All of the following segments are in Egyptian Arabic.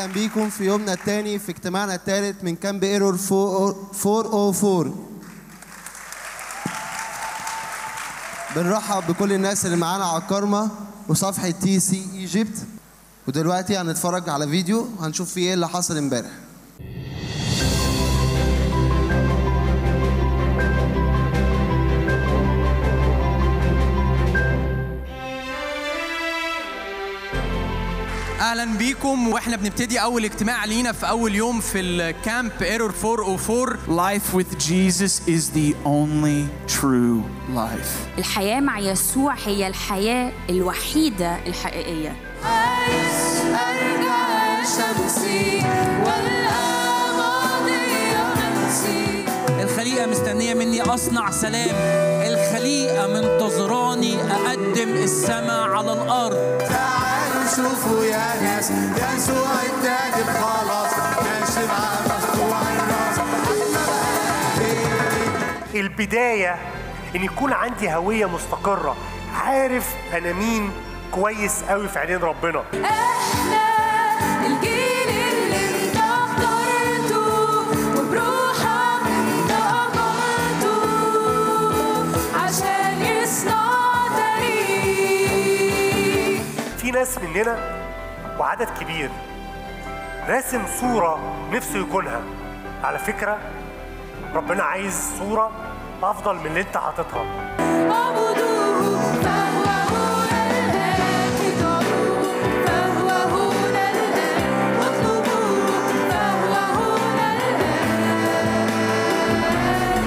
بيكم في يومنا الثاني في اجتماعنا الثالث من كامب ايرور 404 بنرحب بكل الناس اللي معانا على الكارما وصفحة تي سي ايجيبت ودلوقتي هنتفرج على فيديو هنشوف فيه ايه اللي حصل امبارح اهلا بيكم واحنا بنبتدي اول اجتماع لينا في اول يوم في الكامب ايرور 404 Life with Jesus is the only true life. الحياة مع يسوع هي الحياة الوحيدة الحقيقية عايز ارجع شمسي والاماضي نفسي الخليقة مستنية مني أصنع سلام الخليقة منتظراني أقدم السماء على الأرض تعالوا شوفوا يا ناس يسوع التاجر خلاص ماشي مع مفتوح الراس البداية إن يكون عندي هوية مستقرة عارف أنا مين كويس قوي في عينين ربنا احنا الجيل اللي انت اخترته وبروحك انت اقمته عشان يصنع تاريخ في ناس مننا وعدد كبير راسم صورة نفسه يكونها على فكرة ربنا عايز صورة أفضل من اللي أنت حاططها اعبدوه فهو هنا الآن اطيعوه فهو هنا الآن واطلبوه فهو هنا الآن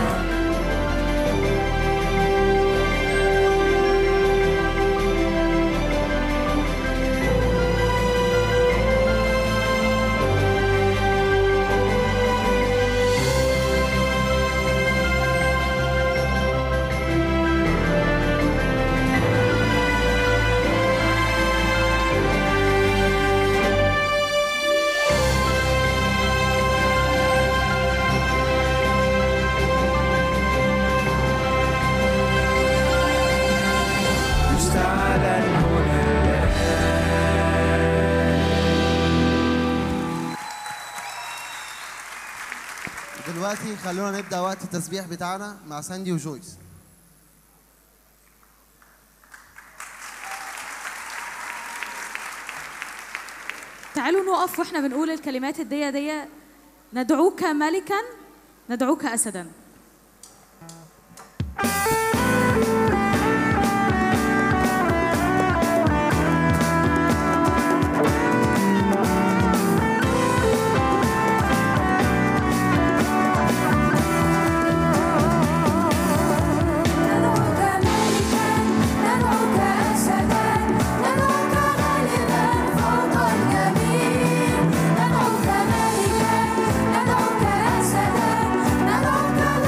دلوقتي خلونا نبدأ وقت التسبيح بتاعنا مع ساندي وجويس تعالوا نقف واحنا بنقول الكلمات الدية دي ندعوك ملكا ندعوك أسدا ندعوك ملكا ندعوك أسدا ندعوك غالبا فوق الجميع ندعوك ملكا ندعوك أسدا ندعوك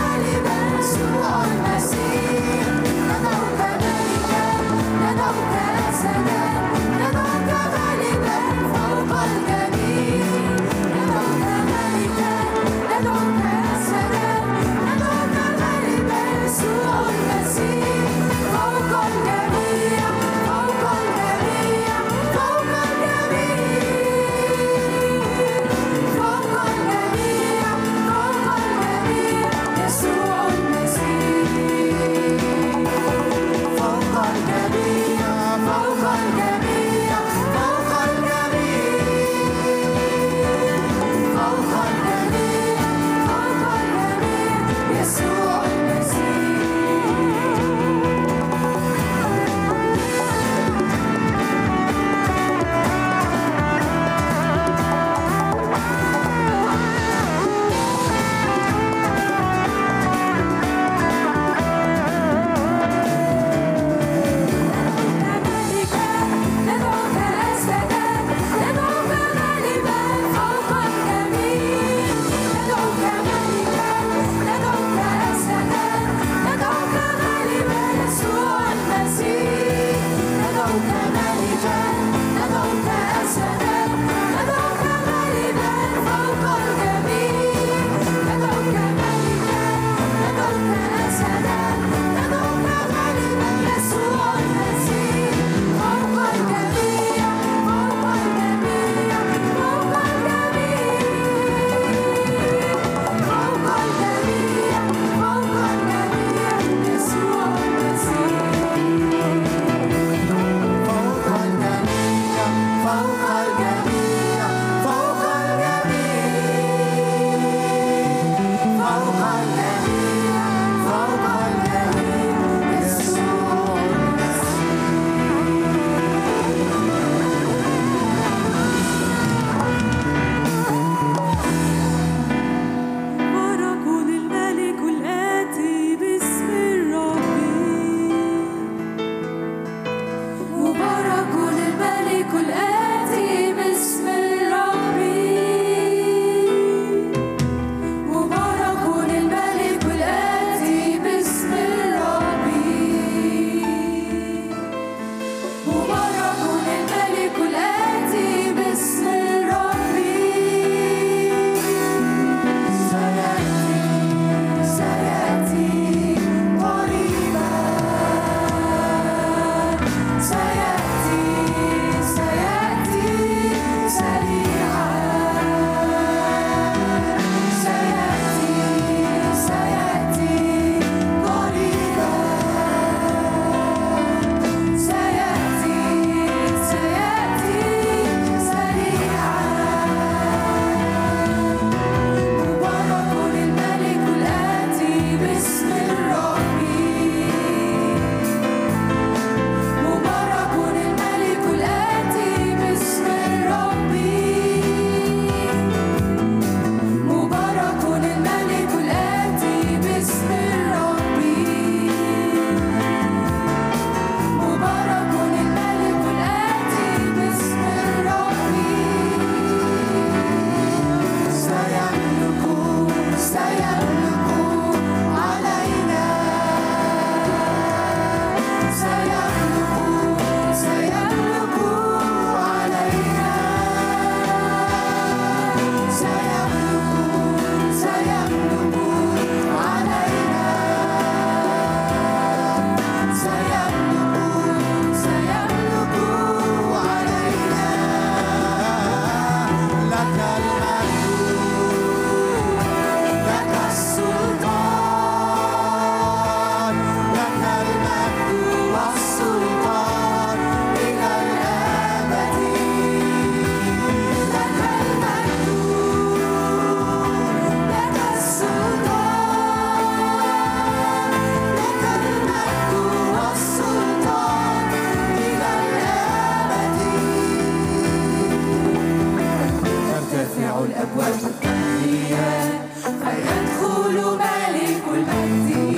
المجد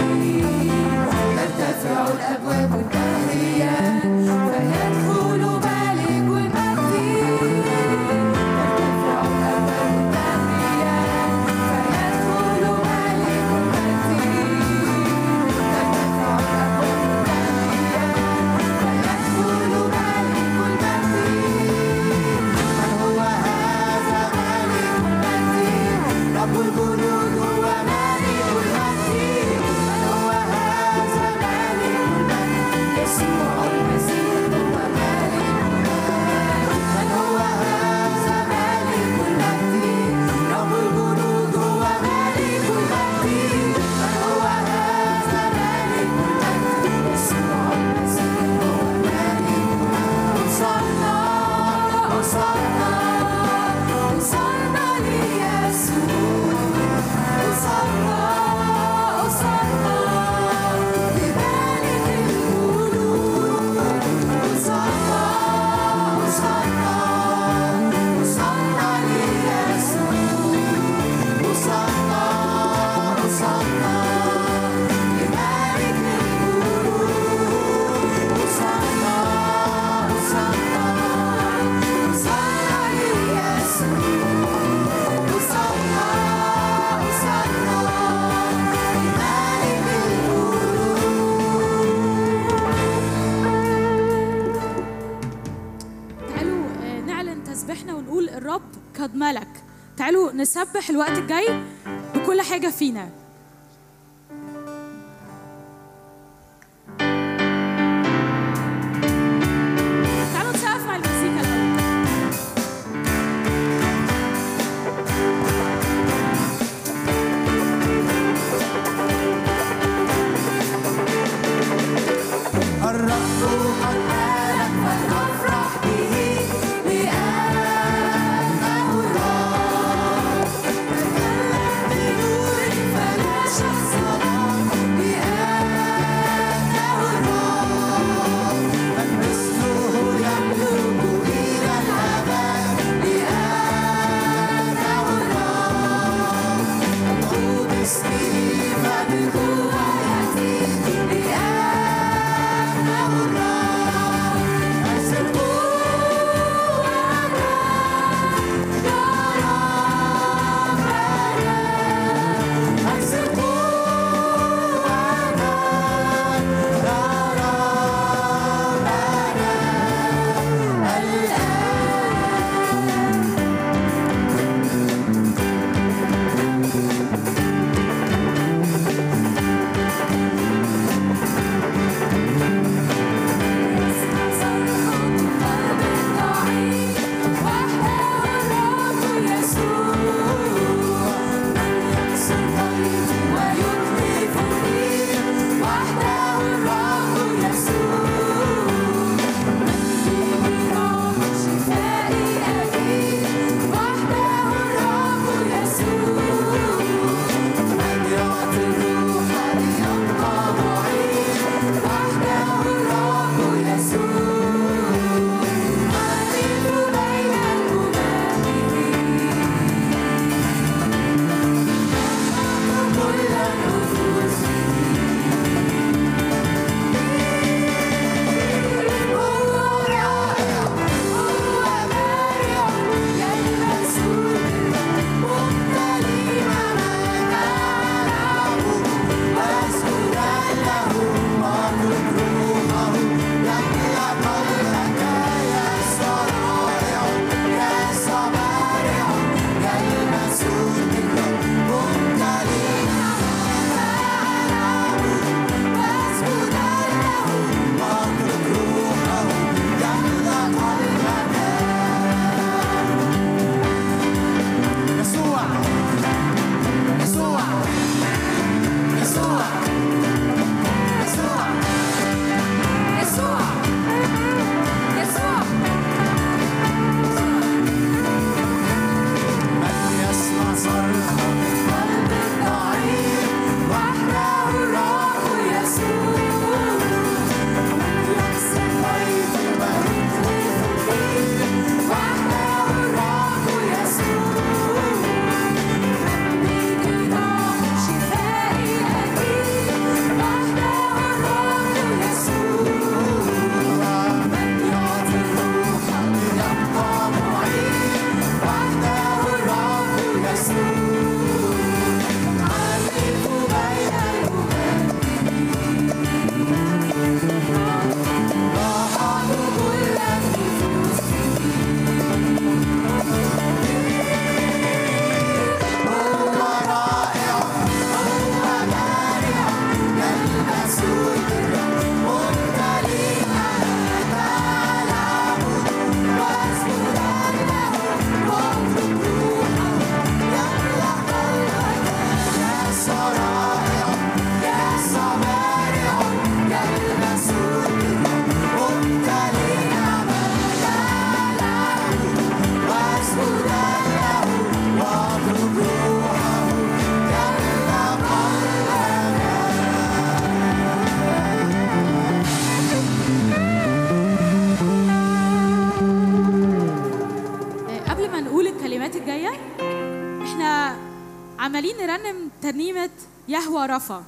ترتفع الأبواب الدهرية فيدخل ملك المجد ترتفع الأبواب الدهرية فيدخل ملك المجد ترتفع الأبواب الدهرية فيدخل ملك المجد من هو هذا ملك المجد رب الجنود هو ملك المجد من هو هذا ملك المجد يسوع المسيح هو ملك المجد من هو هذا ملك المجد رب الجنود هو ملك المجد من هو هذا ملك المجد يسوع المسيح هو ملك المجد وصلنا وصلنا وصلنا ليسوع وصلنا وصلنا لملك الملوك وصلنا وصلنا وصلنا ليسوع وصلنا وصلنا لملك الملوك وصلنا وصلنا وصلنا ليسوع وصلنا وصلنا لملك تعالوا آه، نعلن تسبيحنا ونقول الرب قد ملك تعالوا نسبح الوقت الجاي بكل حاجة فينا تعالوا نسقف مع المزيكا الأول. الرب قد مالك فلنفرح به لأنه الرب تكلم بنور ترنيمة يهوى رفا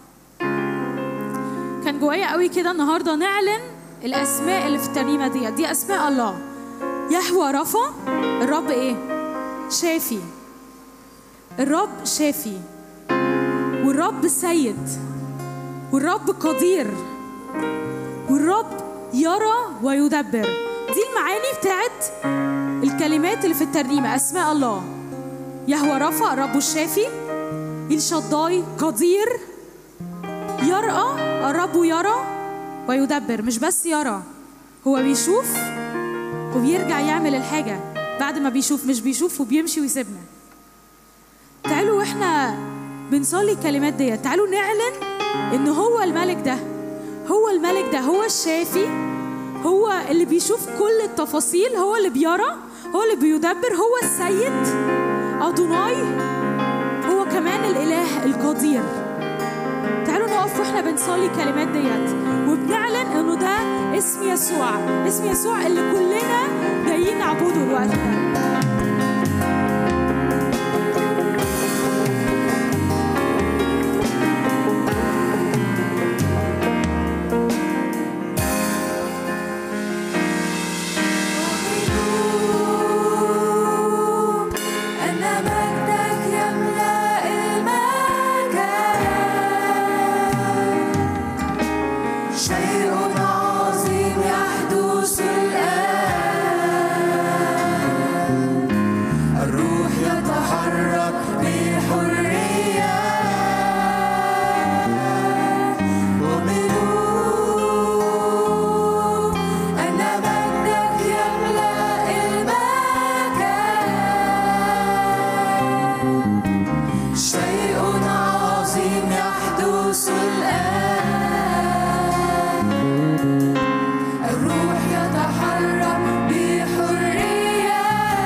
كان جوايا قوي كده النهارده نعلن الاسماء اللي في الترنيمه دي دي اسماء الله يهوى رفا الرب ايه شافي الرب شافي والرب سيد والرب قدير والرب يرى ويدبر دي المعاني بتاعت الكلمات اللي في الترنيمه اسماء الله يهوى رفا الرب الشافي الشضاي قدير يرأى الرب يرى ويدبر مش بس يرى هو بيشوف وبيرجع يعمل الحاجة بعد ما بيشوف مش بيشوف وبيمشي ويسيبنا تعالوا واحنا بنصلي الكلمات ديت تعالوا نعلن ان هو الملك ده هو الملك ده هو الشافي هو اللي بيشوف كل التفاصيل هو اللي بيرى هو اللي بيدبر هو السيد أدوناي هو كمان الإله القدير تعالوا نقف واحنا بنصلي الكلمات ديت وبنعلن انه ده اسم يسوع اسم يسوع اللي كلنا جايين نعبده الوقت ده أن مجدك يملأ المكان شيء عظيم يحدث الآن الروح يتحرك بحرية أؤمن أن مجدك يملأ المكان شيء عظيم يحدث الآن الروح يتحرك بحرية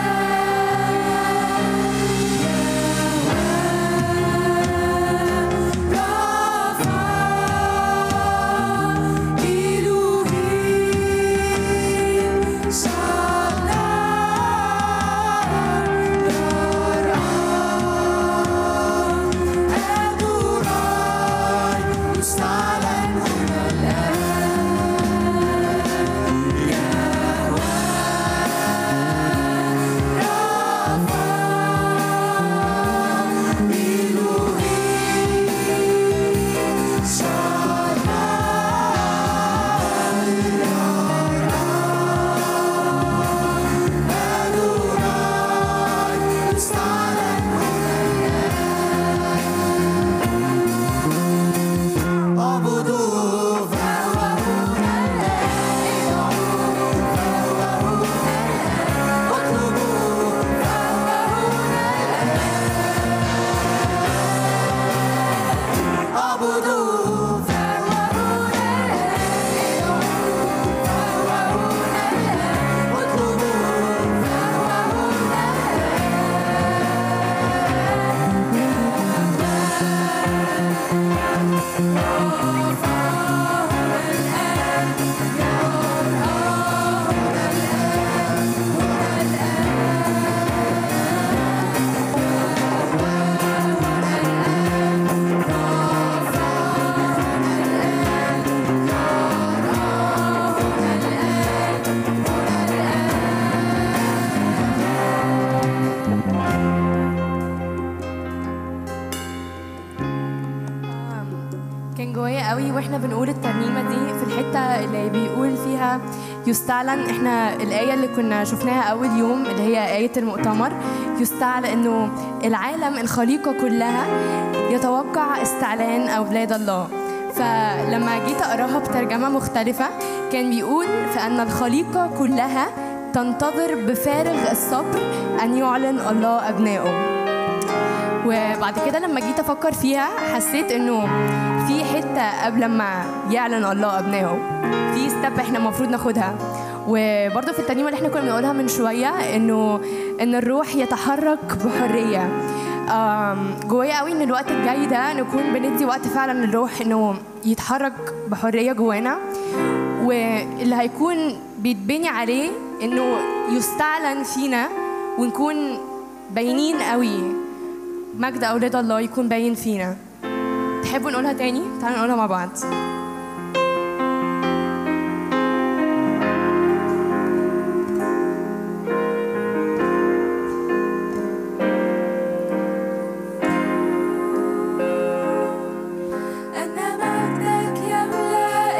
كان جوايا قوي واحنا بنقول الترنيمه دي في الحته اللي بيقول فيها يستعلن احنا الايه اللي كنا شفناها اول يوم اللي هي ايه المؤتمر يستعلن انه العالم الخليقه كلها يتوقع استعلان اولاد الله فلما جيت اقراها بترجمه مختلفه كان بيقول فان الخليقه كلها تنتظر بفارغ الصبر ان يعلن الله ابنائه وبعد كده لما جيت افكر فيها حسيت انه في حته قبل ما يعلن الله ابنائه في ستيب احنا المفروض ناخدها وبرضه في الترنيمه اللي احنا كنا بنقولها من شويه انه ان الروح يتحرك بحريه آم، جوايا قوي ان الوقت الجاي ده نكون بندي وقت فعلا للروح انه يتحرك بحريه جوانا واللي هيكون بيتبني عليه انه يستعلن فينا ونكون باينين قوي مجد أولاد الله يكون باين فينا تحبوا نقولها تاني؟ تعالوا نقولها مع بعض أن مجدك يملأ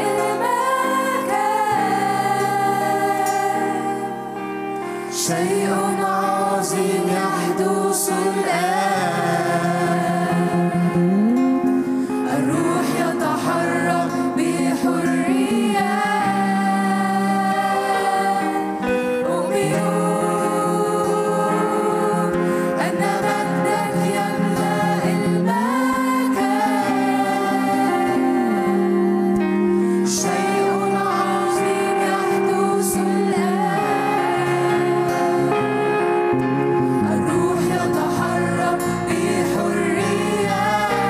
المكان شيء عظيم يحدث الآن الروح يتحرك بحرية أؤمن أن مجدك يملأ المكان شيء عظيم يحدث الآن الروح يتحرك بحرية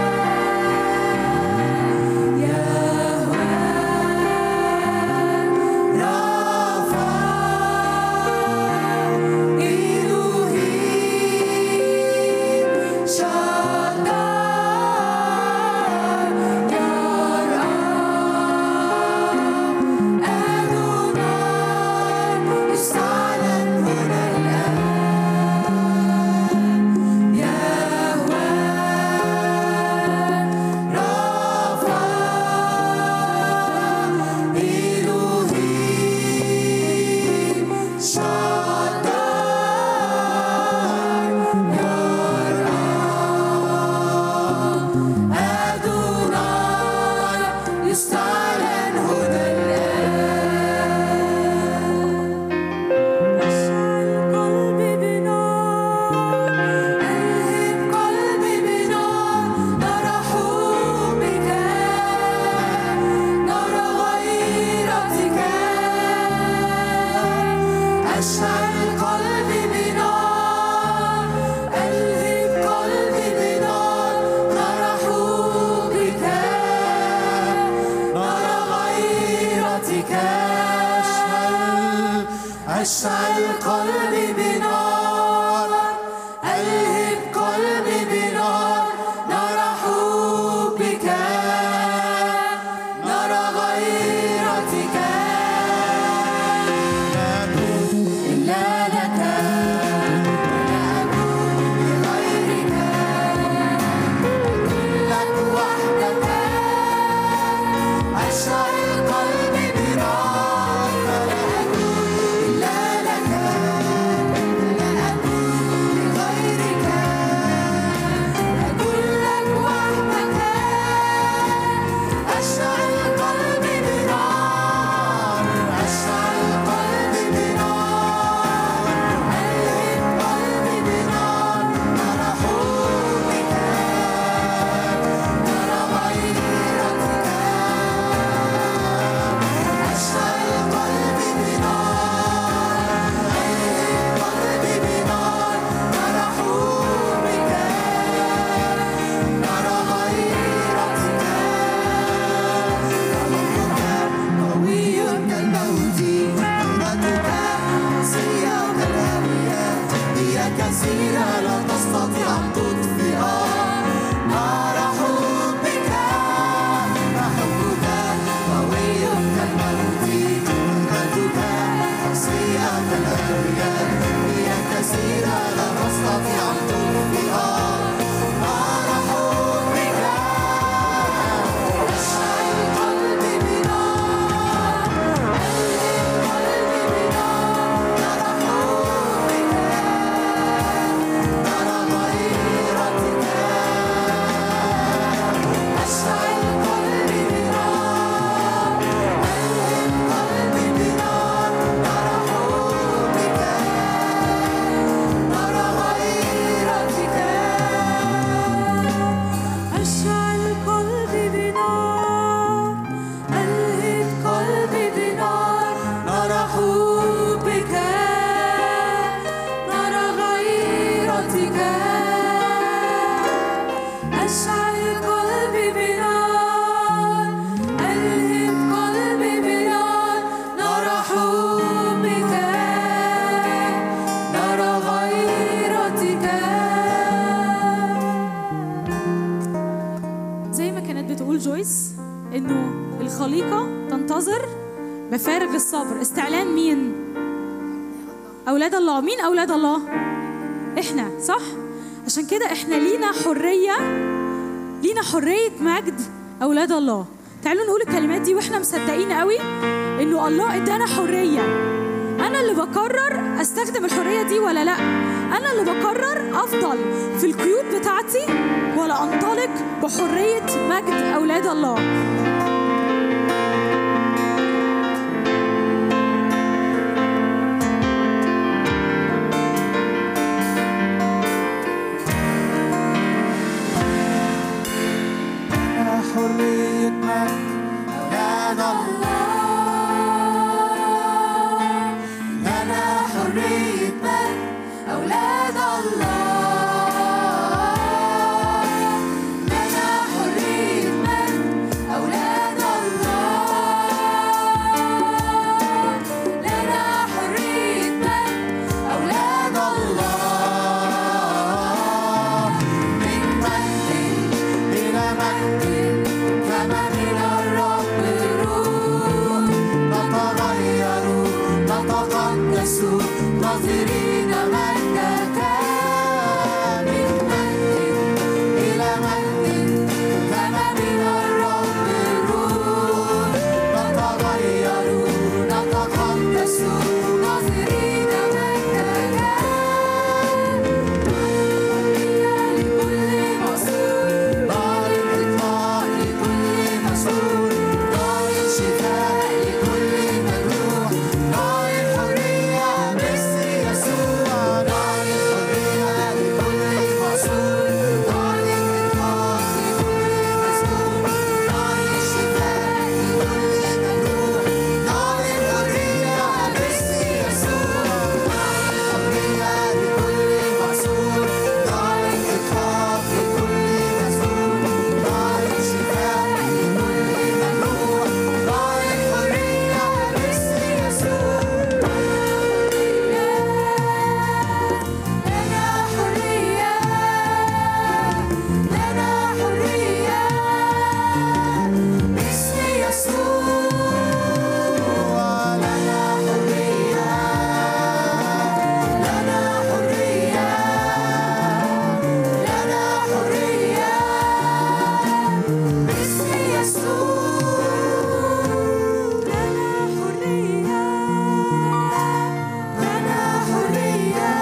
يهوى رافع إلهي شدار يرعى أدوناي يستعلن هنا الآن يهوى رافع إلهي شدار يرعى أدوناي يستعلن هنا الآن أشعل قلبي بنار ألهب قلبي بنار نرى حبك نرى غيرتك أشعل قلبي بنار ألهب قلبي بنار نرى حبك نرى غيرتك أشعل أشعل قلبي بنار ألهب قلبي بنار نرى حبك نرى غيرتك إلا لك ولا أكون لغيرك لك وحدك أشعل قلبي بنار فلا أكون إلا لك ولا أكون لغيرك أكون لك وحدك جويس انه الخليقه تنتظر بفارغ الصبر استعلان مين اولاد الله مين اولاد الله احنا صح عشان كده احنا لينا حريه لينا حريه مجد اولاد الله تعالوا نقول الكلمات دي واحنا مصدقين قوي انه الله ادانا حريه انا اللي بقرر استخدم الحريه دي ولا لا انا اللي بقرر افضل في القيود بتاعتي ولا انطلق بحريه مجد اولاد الله حرية مجد أولاد الله لنا حرية مجد أولاد الله لنا حرية مجد أولاد الله لنا حرية مجد أولاد الله من مجد إلى مجد كما من الرب الروح نتغير نتقدس ناظرين مجدك من مجد إلى مجد كما من الرب الروح نتغير نتقدس ناظرين مجدك لكل مسؤول نار الإطلاق لكل مسؤول نار الشفاء لكل مجروح نار الحرية باسم يسوع نار الحرية لكل مسؤول نار الإطلاق لكل مسؤول نار الشفاء لكل مجروح نار الحرية باسم يسوع نار الحرية لكل مسؤول نار الإطلاق لكل مسؤول نار الشفاء لكل مجروح نار الحرية باسم يسوع لنا حرية لنا حرية باسم يسوع لنا حرية لنا حرية لنا حرية باسم يسوع لنا حرية لنا حرية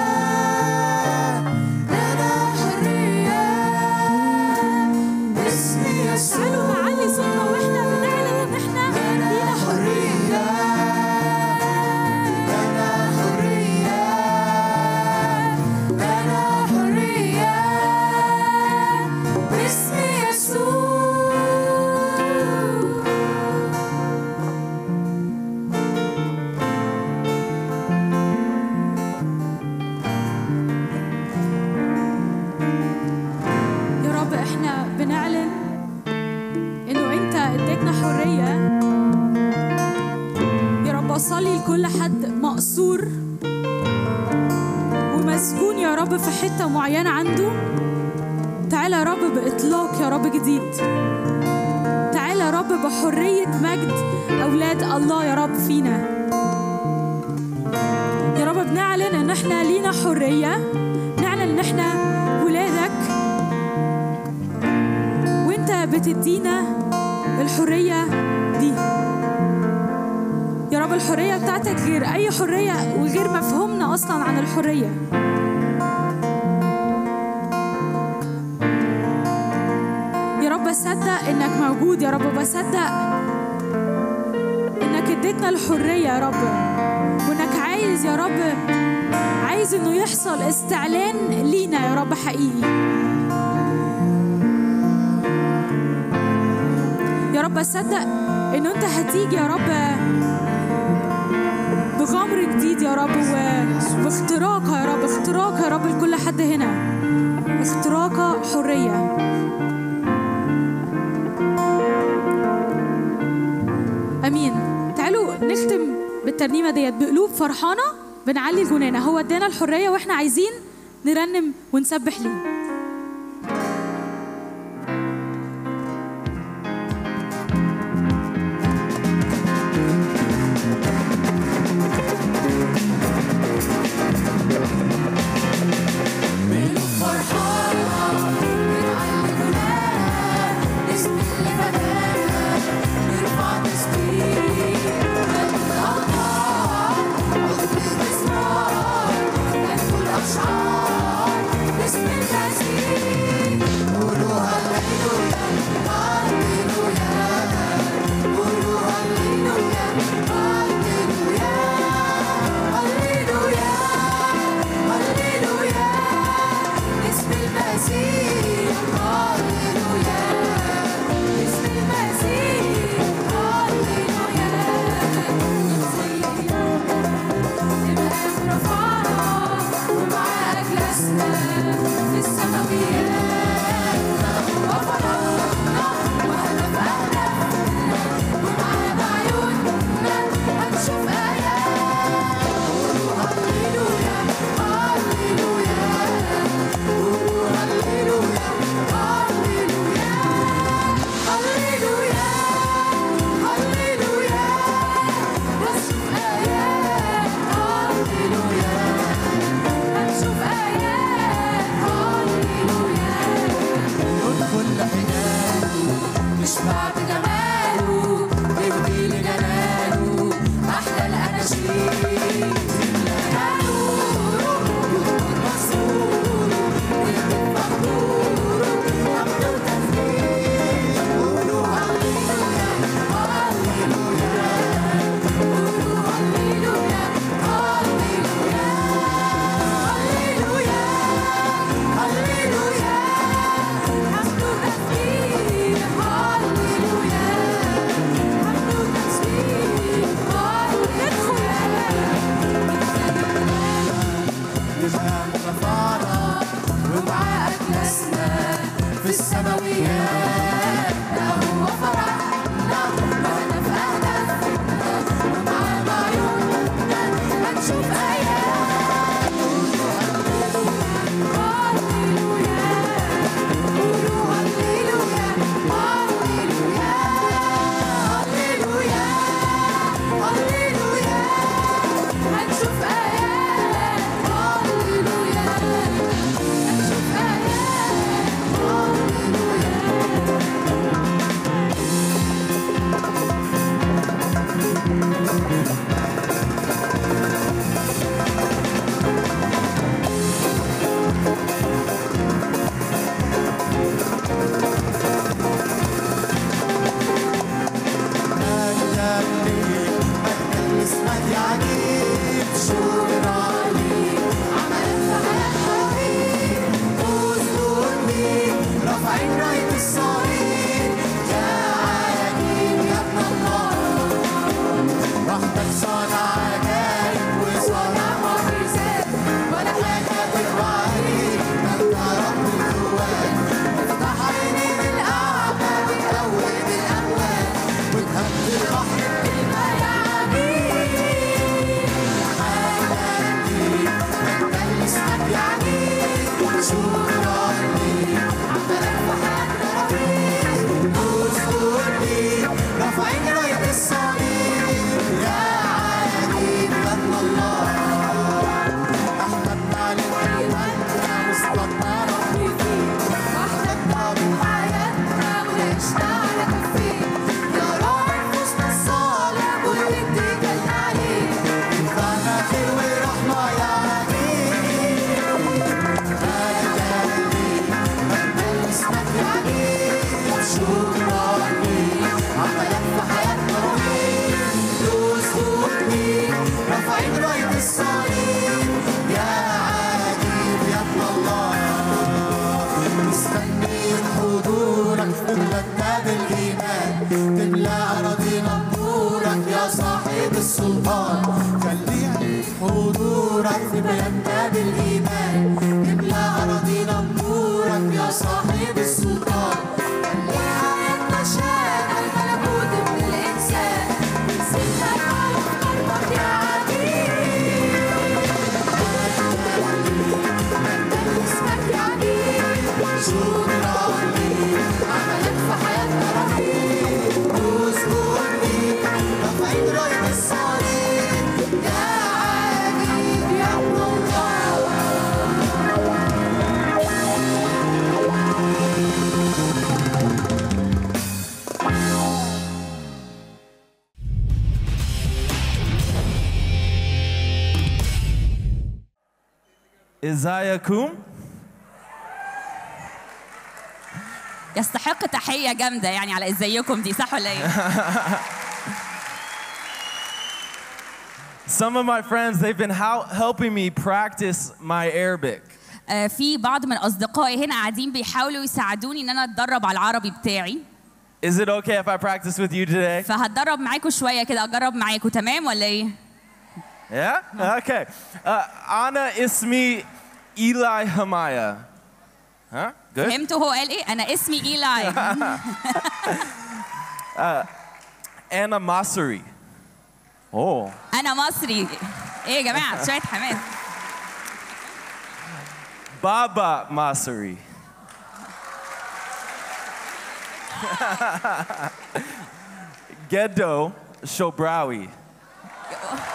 لنا حرية باسم يسوع تعالوا نعلي صوتنا واحنا بنعلن ان احنا لينا حرية لنا حرية لنا حرية باسم يسوع يا رب احنا بنعلن انه انت اديتنا حريه يا رب اصلي لكل حد مقصور ومسجون يا رب في حته معينه عنده تعالى يا رب باطلاق يا رب جديد تعالى يا رب بحريه مجد اولاد الله يا رب فينا يا رب بنعلن ان احنا لينا حريه نعلن ان احنا ولادك وانت بتدينا الحرية دي يا رب الحرية بتاعتك غير أي حرية وغير مفهومنا أصلا عن الحرية يا رب بصدق إنك موجود يا رب بصدق إنك اديتنا الحرية يا رب وإنك عايز يا رب عايز إنه يحصل استعلان لينا يا رب حقيقي يا رب اصدق ان انت هتيجي يا رب بغمر جديد يا رب و- واختراق يا رب اختراق يا رب لكل حد هنا اختراق حريه امين تعالوا نختم بالترنيمه ديت بقلوب فرحانه بنعلي الجنانه هو ادانا الحريه واحنا عايزين نرنم ونسبح ليه نشبع بجماله نهدي لجلاله أحلى الأناشيد تملانا نوره نذكر مسروره نهتف بحضوره حمد وتسبيح قولوا هللويا هللويا قولوا هللويا هللويا هللويا هللويا حمد وتسبيح هللويا حمد وتسبيح نبقى انتفعنا ومعاه أجلسنا في السماويات ده هو فرحنا هدف أهدافنا ومعاه بعيوننا هنشوف آيات هللويا قولوا هللويا هللويا هللويا هللويا هنشوف آيات هللويا هنشوف آيات هللويا مجدا ليك مجدا اسمك يعجيب شكرا ليك عملت في حياتنا رهيب أسطول بيك رافعين راية الصليب يا عجيب يا ابن الله وحدك صانع عجائب وصانع معجزات ولا حاجة تقوى عليك انت رب القوات تفتح عينين الأعمى وتقوم الأموات وتهدي البحر بكلمة يا عجيب حالا ليك مجدا اسمك يعجيب شكرا ليك عملك في حياتنا رهيب أسطول ليك رافعين راية الصليب يا عجيب يا ابن الله أحببنا للإيماننا واصطدنا ربي فيك وحدتنا بحياتنا وعشنا على كفيك يا راعي نفوسنا الصالح كل اتكالنا عليك ادفعنا خير ورحمة يا عجيب مجدا ليك مجدا اسمك يا عجيب شكرا ليك عملك في حياتنا رهيب دوس ليك رافعين راية الصليب يا عجيب يا ابن الله مستنيين حضورك في بلادنا بالإيمان تملى أراضينا بنورك يا صاحب السلطان خلينا حضورك في بلادنا بالإيمان تملى أراضينا بنورك يا صاحب السلطان خلي حياتنا شان الملكوت من الإنسان نسيبنا على قلبك يا عجيب اسمك يا عجيب شكرا ليك عملك في حياتنا رهيب أسطول ليك رافعين راية الصليب يا عجيب يا ابن الله ازيكم يستحق تحية جامدة يعني على ازيكم دي صح ولا ايه؟ Some of my friends, they've been hel- helping me practice my Arabic. آه، في بعض من اصدقائي هنا قاعدين بيحاولوا يساعدوني ان انا اتدرب على العربي بتاعي Is it okay if I practice with you today? فهتدرب معاكم شوية كده اجرب معاكم تمام ولا ايه؟ Yeah? Okay. Uh, أنا اسمي إيلاي همايا. Huh? Good? فهمتوا هو قال ايه؟ انا اسمي ايلاي uh, أنا مصري. Oh. انا مصري ايه يا جماعة شوية حماس بابا مصري. Ghetto Shobrawi.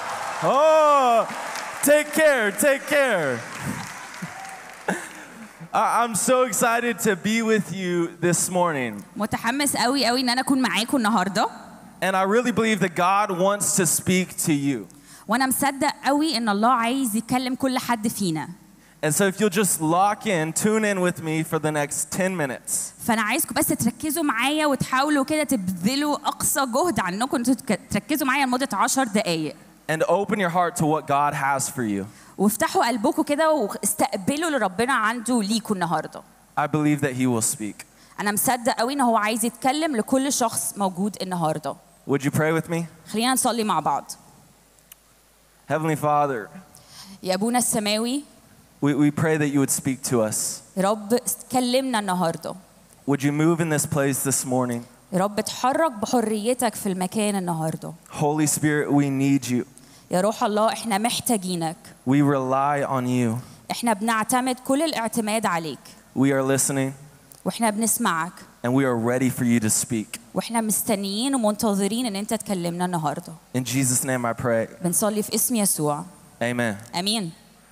Oh, take care, take care. I- I'm so excited to be with you this morning. متحمس قوي قوي ان انا اكون معاكم النهارده And I really believe that God wants to speak to you. وانا مصدق قوي ان الله عايز يكلم كل حد فينا And so if you'll just lock in, tune in with me for the next 10 minutes. فانا عايزكم بس تركزوا معايا وتحاولوا كده تبذلوا اقصى جهد عنكم انتوا تك- تركزوا معايا لمده 10 دقائق And open your heart to what God has for you. وافتحوا قلبكم كده واستقبلوا اللي ربنا عنده ليكوا النهارده I believe that He will speak. انا مصدق قوي ان هو عايز يتكلم لكل شخص موجود النهارده Would you pray with me? خلينا نصلي مع بعض Heavenly Father, يا ابونا السماوي we, we pray that you would speak to us. يا رب كلمنا النهارده Would you move in this place this morning? يا رب اتحرك بحريتك في المكان النهارده Holy Spirit, we need you. يا روح الله احنا محتاجينك We rely on you. احنا بنعتمد كل الاعتماد عليك We are listening واحنا بنسمعك and we are ready for you to speak. واحنا مستنيين ومنتظرين ان انت تكلمنا النهارده In Jesus' name I pray. بنصلي في اسم يسوع Amen. امين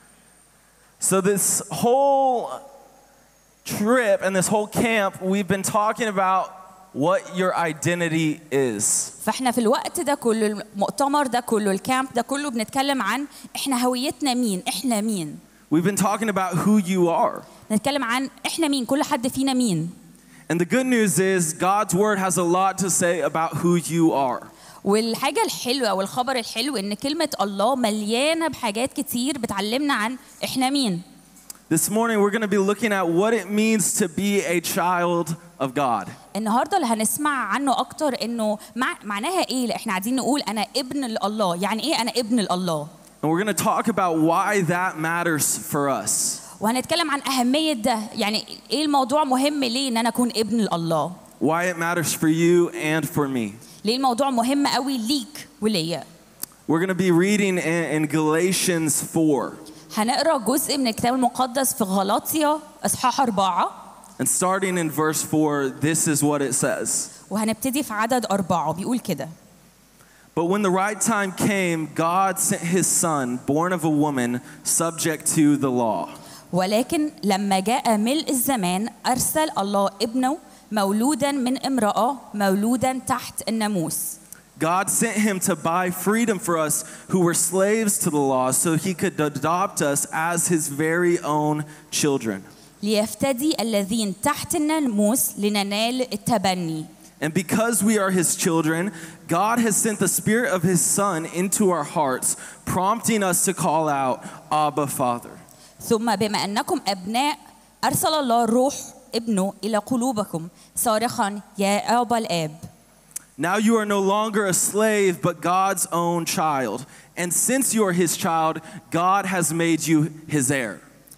So, this whole trip and this whole camp, we've been talking about what your identity is. فاحنا في الوقت ده كله المؤتمر ده كله الكامب ده كله بنتكلم عن احنا هويتنا مين احنا مين We've been talking about who you are. نتكلم عن احنا مين كل حد فينا مين And the good news is, God's word has a lot to say about who you are. والحاجة الحلوة والخبر الحلو إن كلمة الله مليانة بحاجات كتير بتعلمنا عن إحنا مين. This morning, we're going to be looking at what it means to be a child of God. النهاردة اللي هنسمع عنه أكتر إنه مع معناها إيه؟ لا، إحنا عايزين نقول أنا ابن الله، يعني إيه أنا ابن الله؟ And we're going to talk about why that matters for us. وهنتكلم عن أهمية ده، يعني إيه الموضوع مهم ليه إن أنا أكون ابن الله؟ Why it matters for you and for me. ليه الموضوع مهم قوي ليك وليا؟ We're going to be reading in, in Galatians 4. هنقرا جزء من الكتاب المقدس في غلاطيا إصحاح أربعة And starting in verse 4, this is what it says. وهنبتدي في عدد أربعة بيقول كده But when the right time came, God sent his son, born of a woman, subject to the law. ولكن لما جاء ملء الزمان أرسل الله ابنه مولودا من امرأة مولودا تحت الناموس God sent him to buy freedom for us who were slaves to the law so he could adopt us as his very own children. ليفتدي الذين تحت الناموس لننال التبني And because we are his children, God has sent the spirit of his son into our hearts, prompting us to call out, Abba, Father. ثم بما أنكم أبناء أرسل الله روح ابنه إلى قلوبكم صارخا يا أبا الآب Now you are no longer a slave, but God's own child. And since you are his child, God has made you his heir.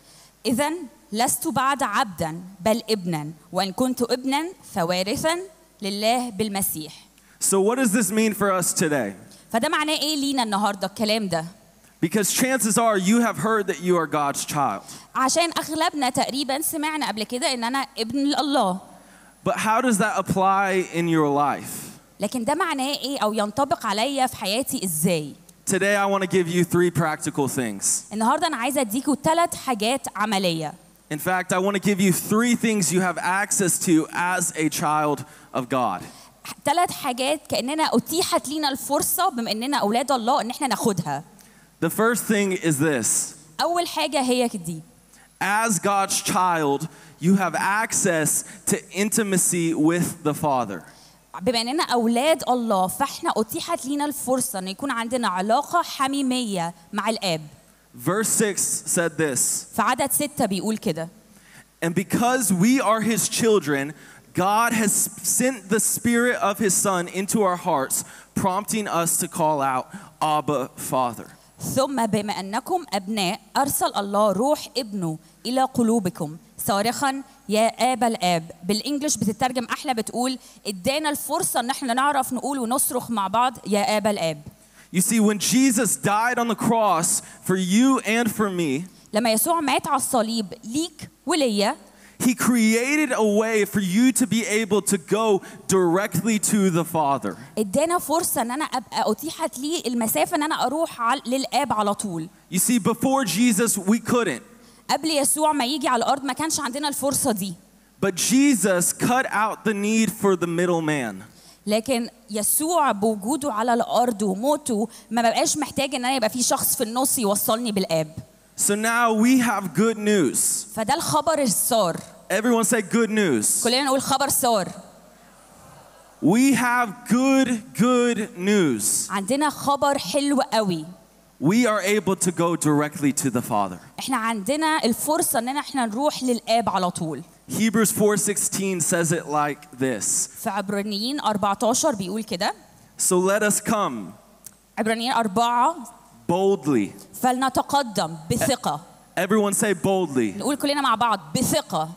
إذا لست بعد عبدا بل ابنا وإن كنت ابنا فوارثا لله بالمسيح So, what does this mean for us today? فده معناه إيه لينا النهاردة الكلام ده Because chances are you have heard that you are God's child. عشان اغلبنا تقريبا سمعنا قبل كده ان انا ابن الله But how does that apply in your life? لكن ده معناه ايه او ينطبق عليا في حياتي ازاي Today, I want to give you three practical things. النهارده انا عايزه اديكوا ثلاث حاجات عمليه In fact, I want to give you three things you have access to as a child of God. ثلاث حاجات كاننا اتيحت لينا الفرصه بما اننا اولاد الله ان احنا ناخدها The first thing is this اول حاجه هي دي as God's child, you have access to intimacy with the Father. بما اننا اولاد الله فاحنا اتيحت لينا الفرصه ان يكون عندنا علاقه حميميه مع الاب Verse 6 said this في عدد ستة بيقول كده And because we are his children, God has sent the Spirit of his Son into our hearts, prompting us to call out, Abba, Father. ثم بما انكم ابناء ارسل الله روح ابنه الى قلوبكم صارخا يا ابا الاب بالانجلش بتترجم احلى بتقول ادانا الفرصه ان احنا نعرف نقول ونصرخ مع بعض يا ابا الاب You see, when Jesus died on the cross for you and for me, لما يسوع مات على الصليب ليك وليا he created a way for you to be able to go directly to the Father. ادانا فرصه ان انا ابقى اتيحت لي المسافه ان انا اروح عل- للاب على طول You see, before Jesus, we couldn't. قبل يسوع ما يجي على الارض ما كانش عندنا الفرصه دي But Jesus cut out the need for the middleman. لكن يسوع بوجوده على الارض وموته ما بقاش محتاج ان انا يبقى في شخص في النص يوصلني بالاب So now we have good news. فده الخبر السار Everyone say good news. كلنا نقول خبر سار We have good, good news. عندنا خبر حلو قوي We are able to go directly to the Father. احنا عندنا الفرصه ان احنا نروح للاب على طول Hebrews 4:16 says it like this. في عبرانيين 14 بيقول كده So let us come عبرانيين أربعة boldly. فلنتقدم بثقة Everyone say boldly نقول كلنا مع بعض بثقة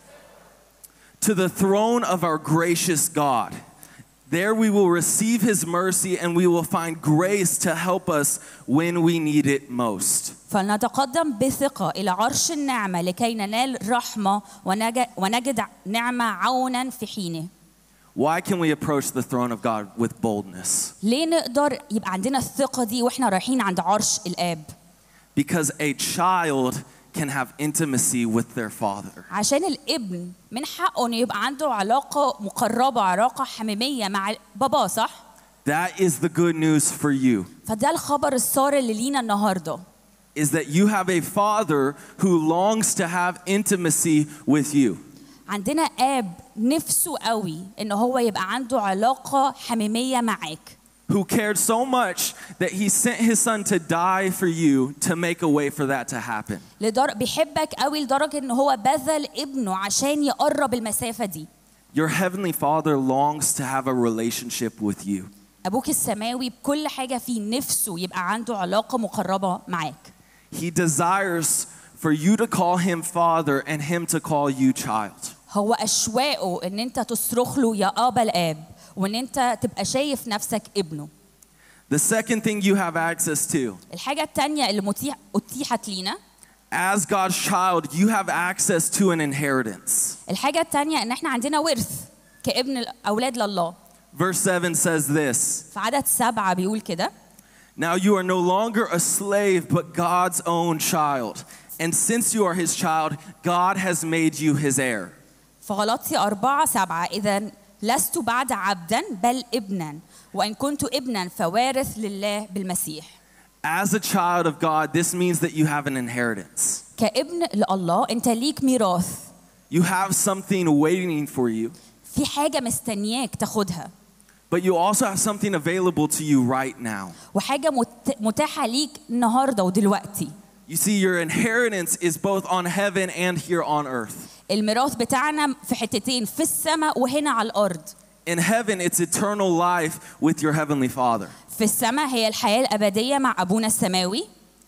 to the throne of our gracious God. There we will receive his mercy and we will find grace to help us when we need it most. فلنتقدم بثقة إلى عرش النعمة لكي ننال رحمة ونج- ونجد نعمة عونا في حينه Why can we approach the throne of God with boldness? ليه نقدر يبقى عندنا الثقة دي وإحنا رايحين عند عرش الآب Because a child can have intimacy with their father. عشان الابن من حقه إنه يبقى عنده علاقة مقربة علاقة حميمية مع باباه صح؟ That is the good news for you. فده الخبر السار اللي لينا النهارده Is that you have a father who longs to have intimacy with you. عندنا اب نفسه قوي ان هو يبقى عنده علاقه حميميه معاك Who cared so much that he sent his son to die for you to make a way for that to happen. لدر... بيحبك قوي لدرجه ان هو بذل ابنه عشان يقرب المسافه دي Your heavenly father longs to have a relationship with you. ابوك السماوي بكل حاجه فيه نفسه يبقى عنده علاقه مقربه معاك He desires for you to call him father and him to call you child. هو اشواقه ان انت تصرخ له يا ابا الاب وان انت تبقى شايف نفسك ابنه The second thing you have access to, الحاجه التانية اللي متيح... اتيحت لينا as God's child, you have access to an inheritance. الحاجه التانية ان احنا عندنا ورث كابن الاولاد لله Verse 7 says this في عدد سبعة بيقول كده Now you are no longer a slave, but God's own child. And since you are his child, God has made you his heir. فغلطي أربعة سبعة إذا لست بعد عبدا بل ابنا وإن كنت ابنا فوارث لله بالمسيح As a child of God, this means that you have an inheritance. كابن لله أنت ليك ميراث You have something waiting for you, في حاجة مستنياك تاخدها but you also have something available to you right now. وحاجة مت- متاحة ليك النهاردة ودلوقتي You see, your inheritance is both on heaven and here on earth. الميراث بتاعنا في حتتين في السماء وهنا على الأرض In heaven, it's eternal life with your heavenly Father. في السماء هي الحياة الأبدية مع أبونا السماوي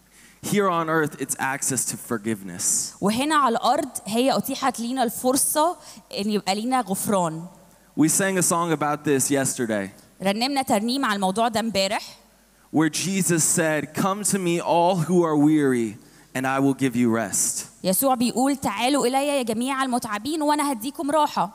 Here on earth, it's access to forgiveness. وهنا على الأرض هي أتيحت لينا الفرصة إن يبقى لينا غفران We sang a song about this yesterday رنمنا ترنيم على الموضوع ده امبارح where Jesus said, Come to me, all who are weary, and I will give you rest. يسوع بيقول تعالوا إلي يا جميع المتعبين وأنا هديكم راحة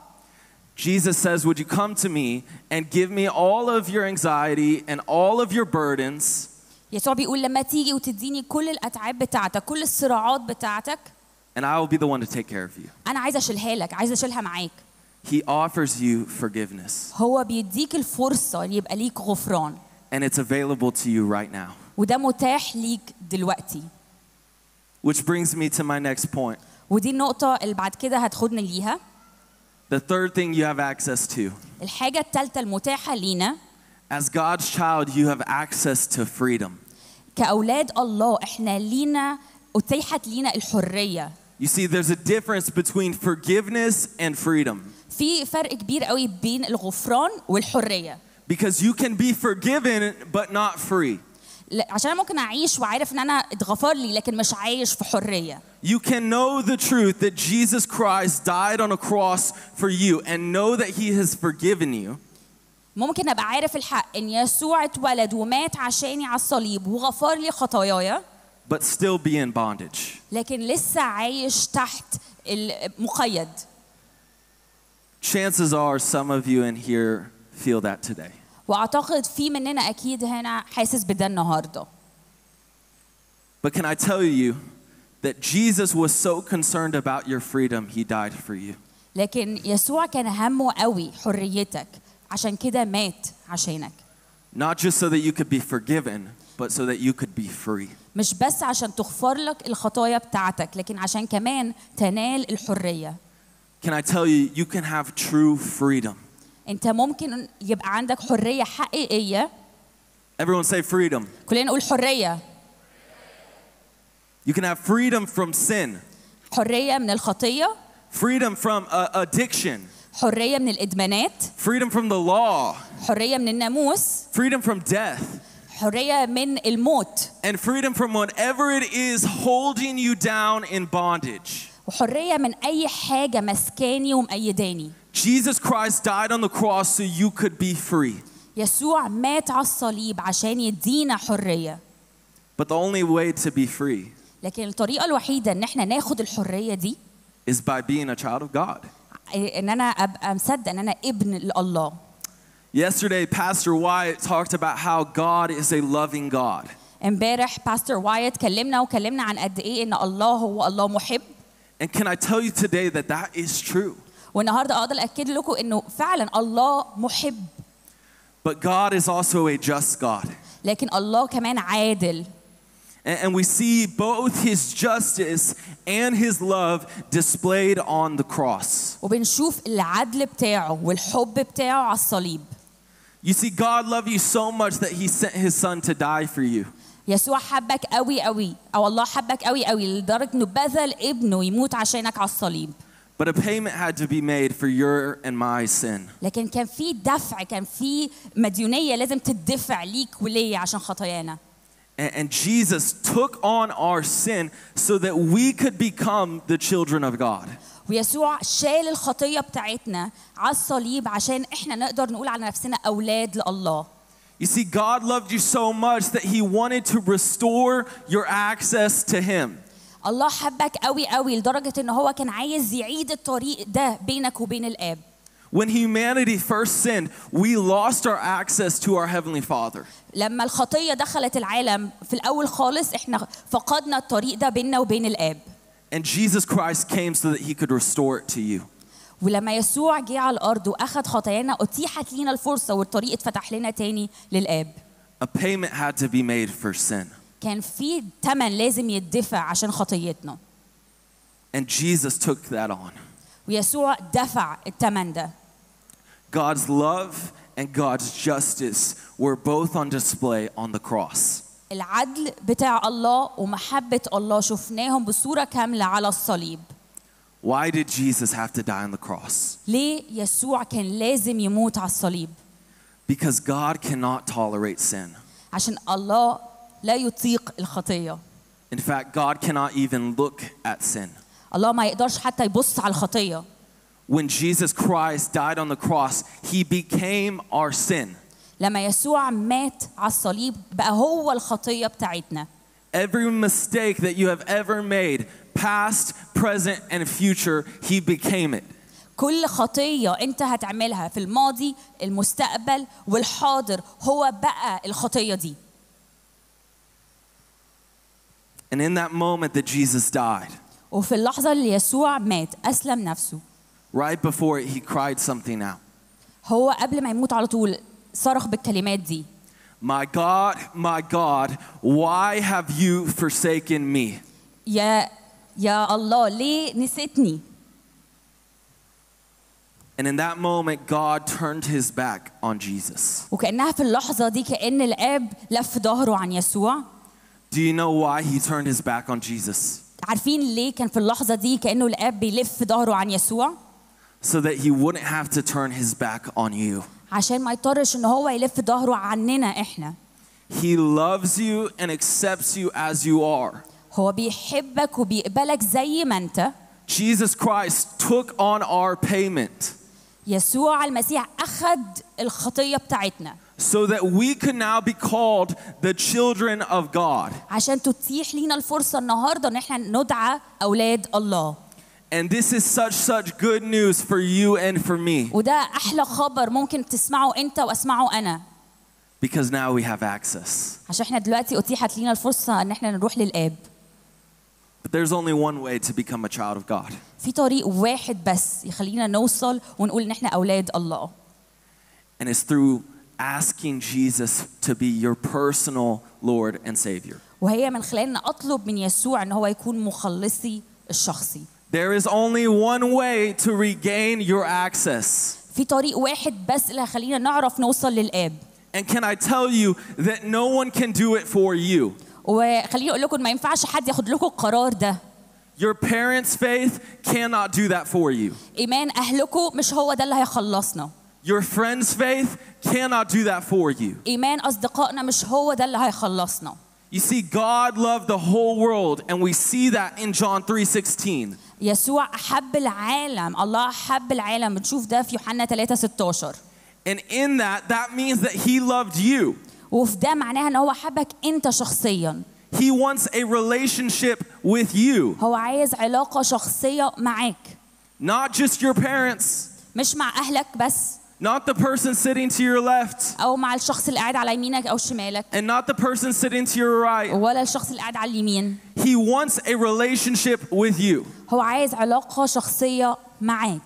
Jesus says, Would you come to me and give me all of your anxiety and all of your burdens, يسوع بيقول لما تيجي وتديني كل الأتعاب بتاعتك كل الصراعات بتاعتك and I will be the one to take care of you? أنا عايزة أشيلها لك عايزة أشيلها معاك He offers you forgiveness, هو بيديك الفرصة إن يبقى ليك غفران and it's available to you right now. وده متاح ليك دلوقتي Which brings me to my next point. ودي النقطة اللي بعد كده هتاخدنا ليها The third thing you have access to. الحاجة التالتة المتاحة لينا As God's child, you have access to freedom. كأولاد الله إحنا لينا أتيحت لينا الحرية You see, there's a difference between forgiveness and freedom. في فرق كبير قوي بين الغفران والحرية Because you can be forgiven but not free. لا، عشان أنا ممكن أعيش وعارف إن أنا اتغفر لي لكن مش عايش في حرية You can know the truth that Jesus Christ died on a cross for you and know that he has forgiven you, ممكن أبقى عارف الحق إن يسوع اتولد ومات عشاني على الصليب وغفر لي خطاياي but still be in bondage. لكن لسه عايش تحت المقيد Chances are some of you in here feel that today. واعتقد في مننا اكيد هنا حاسس بده النهارده But can I tell you that Jesus was so concerned about your freedom, he died for you. لكن يسوع كان همه قوي حريتك عشان كده مات عشانك Not just so that you could be forgiven, but so that you could be free. مش بس عشان تغفر لك الخطايا بتاعتك لكن عشان كمان تنال الحرية Can I tell you, you can have true freedom. انت ممكن يبقى عندك حرية حقيقية Everyone say freedom. كلنا نقول حرية You can have freedom from sin, حرية من الخطية freedom from uh, addiction, حرية من الإدمانات freedom from the law, حرية من الناموس freedom from death, حرية من الموت and freedom from whatever it is holding you down in bondage. وحرية من أي حاجة مسكاني ومأيداني Jesus Christ died on the cross so you could be free. يسوع مات على الصليب عشان يدينا حرية But the only way to be free لكن الطريقة الوحيدة إن احنا ناخد الحرية دي is by being a child of God. إن أنا أبقى مصدق إن أنا ابن لله Yesterday, Pastor Wyatt talked about how God is a loving God. امبارح باستر وايت كلمنا وكلمنا عن قد ايه ان الله هو الله محب And can I tell you today that that is true? والنهارده اقدر اكد لكم انه فعلا الله محب But God is also a just God. لكن الله كمان عادل And, and we see both his justice and his love displayed on the cross. وبنشوف العدل بتاعه والحب بتاعه على الصليب You see, God loved you so much that he sent his son to die for you. يسوع حبك قوي قوي او الله حبك قوي قوي لدرجه انه بذل ابنه يموت عشانك على الصليب But a payment had to be made for your and my sin. لكن كان في دفع كان في مديونيه لازم تدفع ليك وليا عشان خطايانا And, and Jesus took on our sin so that we could become the children of God. ويسوع شال الخطيه بتاعتنا على الصليب عشان احنا نقدر نقول على نفسنا اولاد لله You see, God loved you so much that He wanted to restore your access to Him. الله حبك قوي قوي لدرجه ان هو كان عايز يعيد الطريق ده بينك وبين الاب When humanity first sinned, we lost our access to our Heavenly Father. لما الخطيه دخلت العالم في الاول خالص احنا فقدنا الطريق ده بيننا وبين الاب And Jesus Christ came so that He could restore it to you. ولما يسوع جه على الارض واخد خطايانا اتيحت لينا الفرصه والطريق اتفتح لنا تاني للاب A payment had to be made for sin. كان في ثمن لازم يدفع عشان خطيتنا And Jesus took that on. ويسوع دفع الثمن ده God's love and God's justice were both on display on the cross. العدل بتاع الله ومحبة الله شفناهم بصورة كاملة على الصليب Why did Jesus have to die on the cross? ليه يسوع كان لازم يموت على الصليب Because God cannot tolerate sin. عشان الله لا يطيق الخطية In fact, God cannot even look at sin. الله ما يقدرش حتى يبص على الخطية When Jesus Christ died on the cross, He became our sin. لما يسوع مات على الصليب بقى هو الخطية بتاعتنا Every mistake that you have ever made, past, present, and future, He became it. كل خطية أنت هتعملها في الماضي المستقبل والحاضر هو بقى الخطية دي And in that moment that Jesus died, وفي اللحظة اللي يسوع مات أسلم نفسه right before it, He cried something out. هو قبل ما يموت على طول صرخ بالكلمات دي My God, my God, why have you forsaken me? يا يا الله ليه نسيتني And in that moment, God turned his back on Jesus. وكأنها في اللحظة دي كأن الآب لف ظهره عن يسوع Do you know why he turned his back on Jesus? عارفين ليه كان في اللحظة دي كأنه الآب بيلف ظهره عن يسوع So that he wouldn't have to turn his back on you. عشان ما يضطرش ان هو يلف ظهره عننا احنا He loves you and accepts you as you are. هو بيحبك وبيقبلك زي ما انت Jesus Christ took on our payment يسوع المسيح اخد الخطيه بتاعتنا so that we could now be called the children of God. عشان تتيح لينا الفرصه النهارده ان احنا ندعى اولاد الله And this is such such good news for you and for me وده احلى خبر ممكن تسمعه انت واسمعه انا because now we have access. عشان احنا دلوقتي اتيحت لينا الفرصه ان احنا نروح للاب But there's only one way to become a child of God, في طريق واحد بس يخلينا نوصل ونقول ان احنا اولاد الله and it's through asking Jesus to be your personal Lord and Savior. وهي من خلال ان اطلب من يسوع ان هو يكون مخلصي الشخصي There is only one way to regain your access. في طريق واحد بس اللي هيخلينا نعرف نوصل للاب And can I tell you that no one can do it for you? وخليني اقول لكم ما ينفعش حد ياخد لكم القرار ده Your parents' faith cannot do that for you. ايمان اهلكم مش هو ده اللي هيخلصنا Your friends' faith cannot do that for you. ايمان اصدقائنا مش هو ده اللي هيخلصنا You see, God loved the whole world, and we see that in John 3:16. يسوع احب العالم الله احب العالم بنشوف ده في يوحنا 3 16 And in that, that means that He loved you. وفي ده معناها ان هو حبك انت شخصيا He wants a relationship with you, هو عايز علاقه شخصيه معاك not just your parents, مش مع اهلك بس not the person sitting to your left, او مع الشخص اللي قاعد على يمينك او شمالك and not the person sitting to your right. ولا الشخص اللي قاعد على اليمين He wants a relationship with you, هو عايز علاقه شخصيه معاك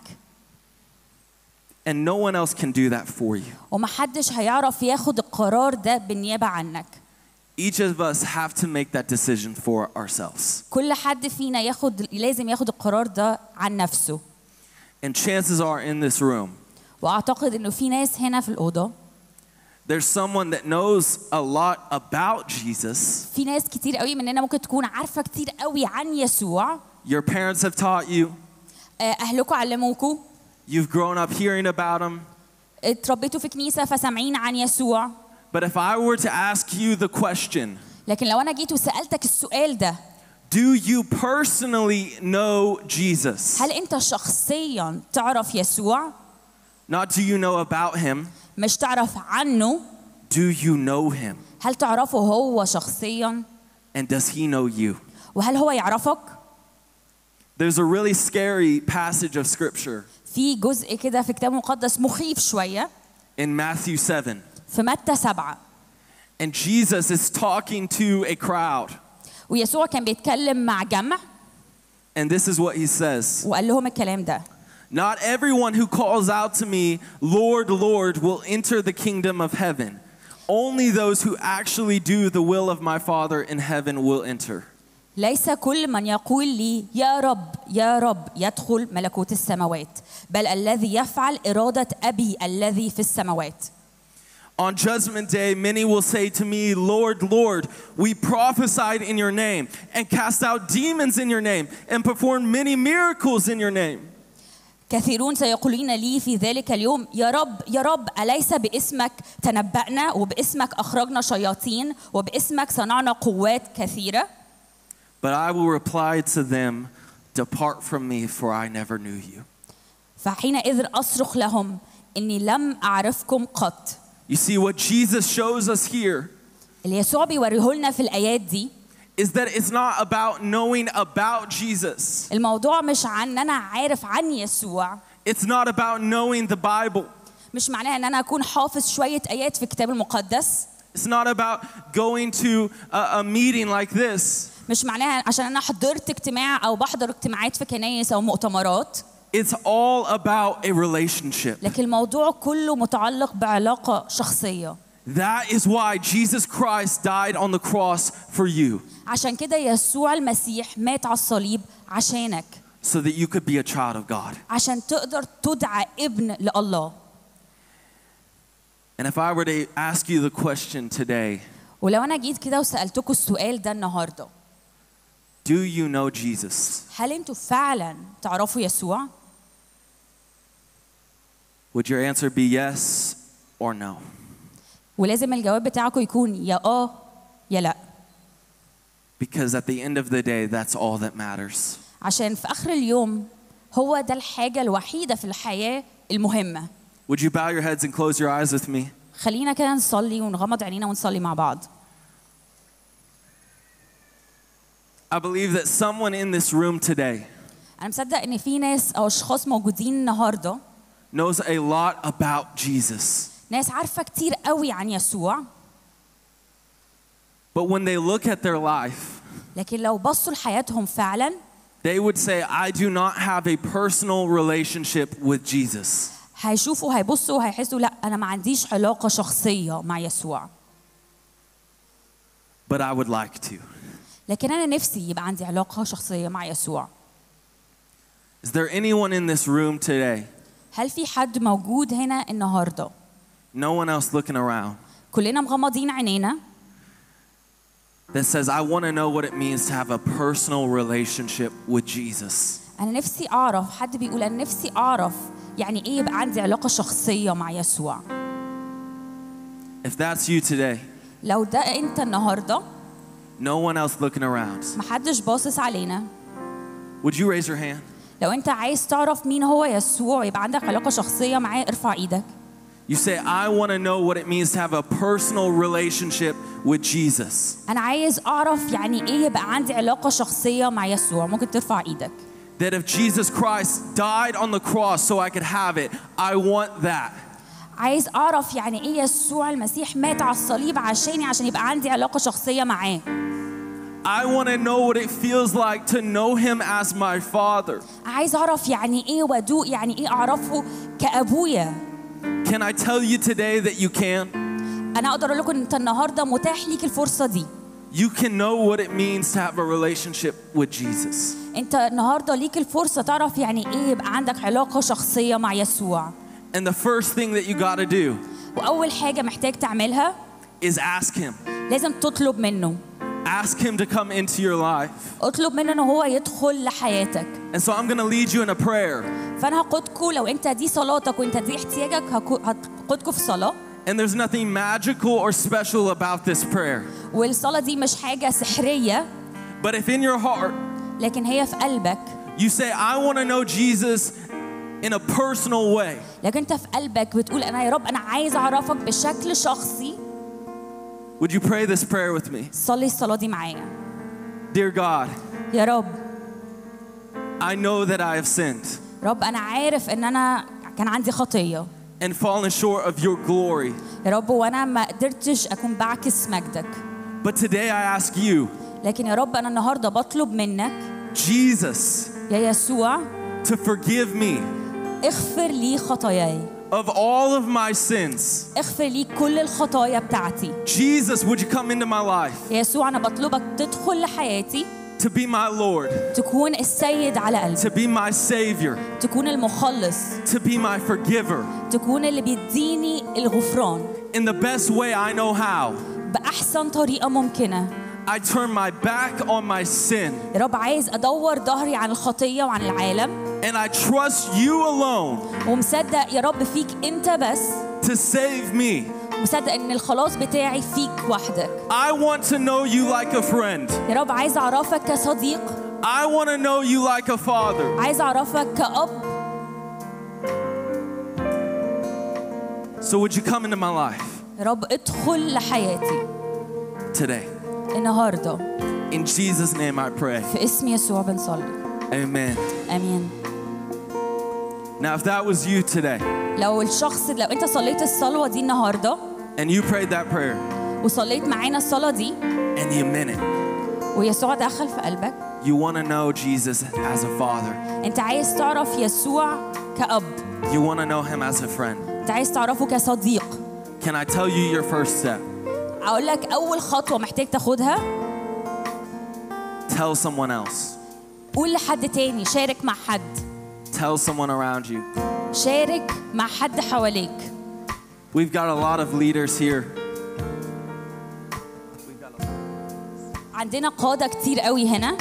and no one else can do that for you. ومحدش هيعرف ياخد القرار ده بالنيابه عنك Each of us have to make that decision for ourselves. كل حد فينا ياخد لازم ياخد القرار ده عن نفسه And chances are in this room, واعتقد انه في ناس هنا في الاوضه there's someone that knows a lot about Jesus. في ناس كتير قوي مننا ممكن تكون عارفه كتير قوي عن يسوع Your parents have taught you, آه، اهلكم علموكوا you've grown up hearing about him. اتربيتوا في كنيسه فسامعين عن يسوع But if I were to ask you the question, لكن لو انا جيت وسالتك السؤال ده do you personally know Jesus? هل انت شخصيا تعرف يسوع Not do you know about him, مش تعرف عنه do you know him? هل تعرفه هو شخصيا And does he know you? وهل هو يعرفك There's a really scary passage of scripture في جزء كده في كتاب مقدس مخيف شويه in Matthew 7. في متى سبعة And Jesus is talking to a crowd. ويسوع كان بيتكلم مع جمع And this is what he says وقال لهم الكلام ده Not everyone who calls out to me, Lord, Lord, will enter the kingdom of heaven. Only those who actually do the will of my Father in heaven will enter. ليس كل من يقول لي يا رب يا رب يدخل ملكوت السماوات بل الذي يفعل إرادة أبي الذي في السماوات On judgment day, many will say to me, Lord, Lord, we prophesied in your name and cast out demons in your name and performed many miracles in your name. كثيرون سيقولون لي في ذلك اليوم يا رب يا رب أليس باسمك تنبأنا وباسمك أخرجنا شياطين وباسمك صنعنا قوات كثيرة But I will reply to them, Depart from me, for I never knew you. فحينئذ أصرخ لهم إني لم أعرفكم قط You see, what Jesus shows us here اللي يسوع بيوريه لنا في الآيات دي is that it's not about knowing about Jesus. الموضوع مش عن ان انا عارف عن يسوع It's not about knowing the Bible. مش معناها ان انا اكون حافظ شويه ايات في الكتاب المقدس It's not about going to a, a meeting like this. مش معناها عشان انا حضرت اجتماع او بحضر اجتماعات في كنايس او مؤتمرات It's all about a relationship. لكن الموضوع كله متعلق بعلاقه شخصيه That is why Jesus Christ died on the cross for you, عشان كده يسوع المسيح مات على الصليب عشانك so that you could be a child of God. عشان تقدر تدعى ابن لله And if I were to ask you the question today, ولو انا جيت كده وسالتكم السؤال ده النهارده do you know Jesus? هل انتوا فعلا تعرفوا يسوع Would your answer be yes or no? ولازم الجواب بتاعكم يكون يا اه يا لا Because at the end of the day, that's all that matters. عشان في اخر اليوم هو ده الحاجه الوحيده في الحياه المهمه Would you bow your heads and close your eyes with me? خلينا كده نصلي ونغمض عينينا ونصلي مع بعض I believe that someone in this room today انا مصدق ان في ناس او اشخاص موجودين النهارده knows a lot about Jesus. ناس عارفه كتير قوي عن يسوع But when they look at their life, لكن لو بصوا لحياتهم فعلا they would say, I do not have a personal relationship with Jesus. هيشوفوا هيبصوا وهيحسوا لا انا ما عنديش علاقه شخصيه مع يسوع But I would like to. لكن انا نفسي يبقى عندي علاقه شخصيه مع يسوع Is there anyone in this room today? هل في حد موجود هنا النهارده No one else looking around كلنا مغمضين عينينا that says, I want to know what it means to have a personal relationship with Jesus. انا نفسي اعرف حد بيقول انا نفسي اعرف يعني ايه يبقى عندي علاقه شخصيه مع يسوع If that's you today, لو ده انت النهارده no one else looking around, محدش باصص علينا would you raise your hand? لو انت عايز تعرف مين هو يسوع يبقى عندك علاقه شخصيه معاه ارفع ايدك You say, I want to know what it means to have a personal relationship with Jesus. انا عايز اعرف يعني ايه يبقى عندي علاقه شخصيه مع يسوع ممكن ترفع ايدك That if Jesus Christ died on the cross so I could have it, I want that. عايز اعرف يعني ايه يسوع المسيح مات على الصليب عشاني عشان يبقى عندي علاقه شخصيه معاه I want to know what it feels like to know him as my father. عايز اعرف يعني ايه وادوق يعني ايه اعرفه كابويا Can I tell you today that you can? انا اقدر اقول لكم ان انت النهارده متاح ليك الفرصه دي You can know what it means to have a relationship with Jesus. انت النهارده ليك الفرصه تعرف يعني ايه يبقى عندك علاقه شخصيه مع يسوع And the first thing that you got to do واول حاجه محتاج تعملها is ask him. لازم تطلب منه Ask him to come into your life. اطلب منه ان هو يدخل لحياتك And so I'm going to lead you in a prayer. فانا هقودكم لو انت دي صلاتك وانت دي احتياجك هكو- هقودكم في صلاه And there's nothing magical or special about this prayer. والصلاه دي مش حاجه سحريه But if in your heart لكن هي في قلبك you say, I want to know Jesus in a personal way, لكن انت في قلبك بتقول انا يا رب انا عايز اعرفك بشكل شخصي would you pray this prayer with me? صلي الصلاه دي معايا Dear God, يا رب I know that I have sinned رب انا عارف ان انا كان عندي خطيه and fallen short of your glory. يا رب وانا ما قدرتش اكون بعكس مجدك But today I ask you, لكن يا رب انا النهارده بطلب منك Jesus, يا يسوع to forgive me اغفر لي خطاياي of all of my sins. اغفر لي كل الخطايا بتاعتي Jesus, would you come into my life يا يسوع انا بطلبك تدخل لحياتي to be my Lord, تكون السيد على قلبي to be my Savior, تكون المخلص to be my forgiver تكون اللي بيديني الغفران in the best way I know how. بأحسن طريقة ممكنة I turn my back on my sin يا رب عايز أدور ظهري عن الخطية وعن العالم and I trust you alone ومصدق يا رب فيك أنت بس to save me. مصدق إن الخلاص بتاعي فيك وحدك I want to know you like a friend. يا رب عايز أعرفك كصديق I want to know you like a father. عايز أعرفك كأب So would you come into my life يا رب ادخل لحياتي today? النهاردة In Jesus' name I pray. في اسم يسوع بنصلي Amen. آمين Now, if that was you today لو الشخص لو أنت صليت الصلوة دي النهاردة and you prayed that prayer وصليت معانا الصلاة دي and you meant it, ويسوع دخل في قلبك you want to know Jesus as a father, انت عايز تعرف يسوع كأب you want to know him as a friend. انت عايز تعرفه كصديق Can I tell you your first step? اقول لك اول خطوة محتاج تاخدها Tell someone else. قول لحد تاني شارك مع حد Tell someone around you. شارك مع حد حواليك We've got a lot of leaders here. عندنا قادة كتير قوي هنا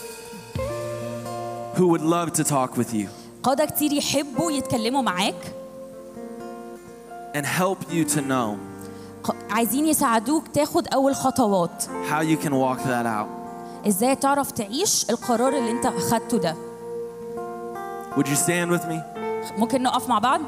who would love to talk with you قادة كتير يحبوا يتكلموا معاك and help you to know ق- عايزين يساعدوك تاخد اول خطوات how you can walk that out. ازاي تعرف تعيش القرار اللي انت اخدته ده Would you stand with me? ممكن نقف مع بعض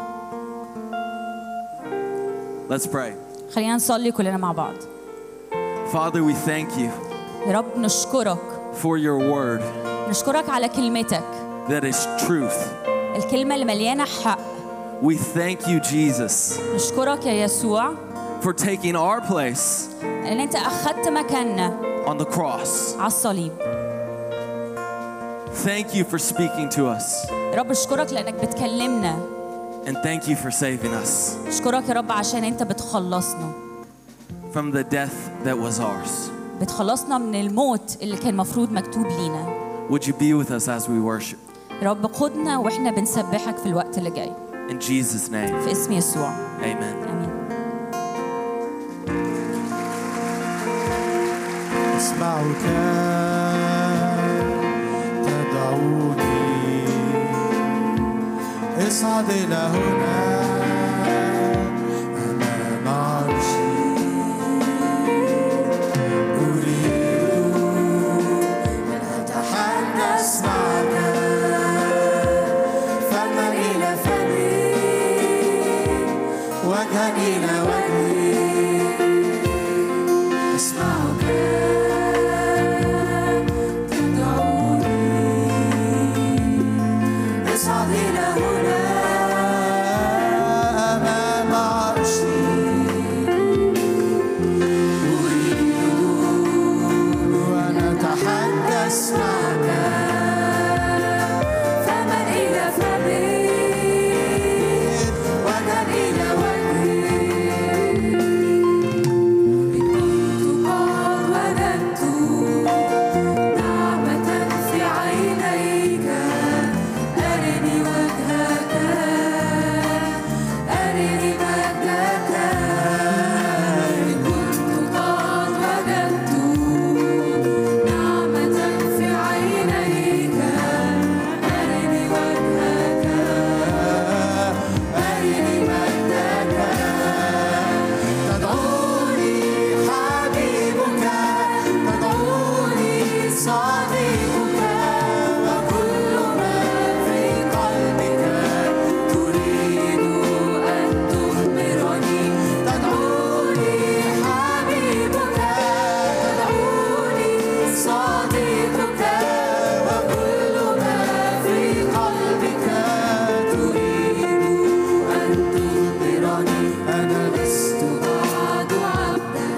Let's pray. خلينا نصلي كلنا مع بعض Father, we thank you يا رب نشكرك for your word نشكرك على كلمتك that is truth. الكلمة اللي مليانة حق We thank you, Jesus, نشكرك يا يسوع for taking our place ان انت اخدت مكاننا on the cross. على الصليب Thank you for speaking to us. رب اشكرك لانك بتكلمنا And thank you for saving us اشكرك يا رب عشان انت بتخلصنا from the death that was ours. بتخلصنا من الموت اللي كان مفروض مكتوب لينا Would you be with us as we worship? رب قدنا واحنا بنسبحك في الوقت اللي جاي In Jesus' name, في اسم يسوع amen. امين أسمعك تدعوني اصعد إلى هنا أمام عرشي أريد أن أتحدث معك فما إلى فمي وجها إلى وجهي أسمعك تدعوني اصعد إلى هنا أمام عرشي أريد أن أتحدث معك فمن إلى فمي وجها إلى وجهي قد وجدت نعمة في عينيك أرني وجهك أرني مجدك إن كنت قد وجدت نعمة في عينيك أرني وجهك أرني مجدك تدعوني حبيبك تدعوني صديقك وكل ما في قلبك تريد أن تخبرني تدعوني حبيبك تدعوني صديقك وكل ما في قلبك تريد أن تخبرني أنا لست بعد عبدا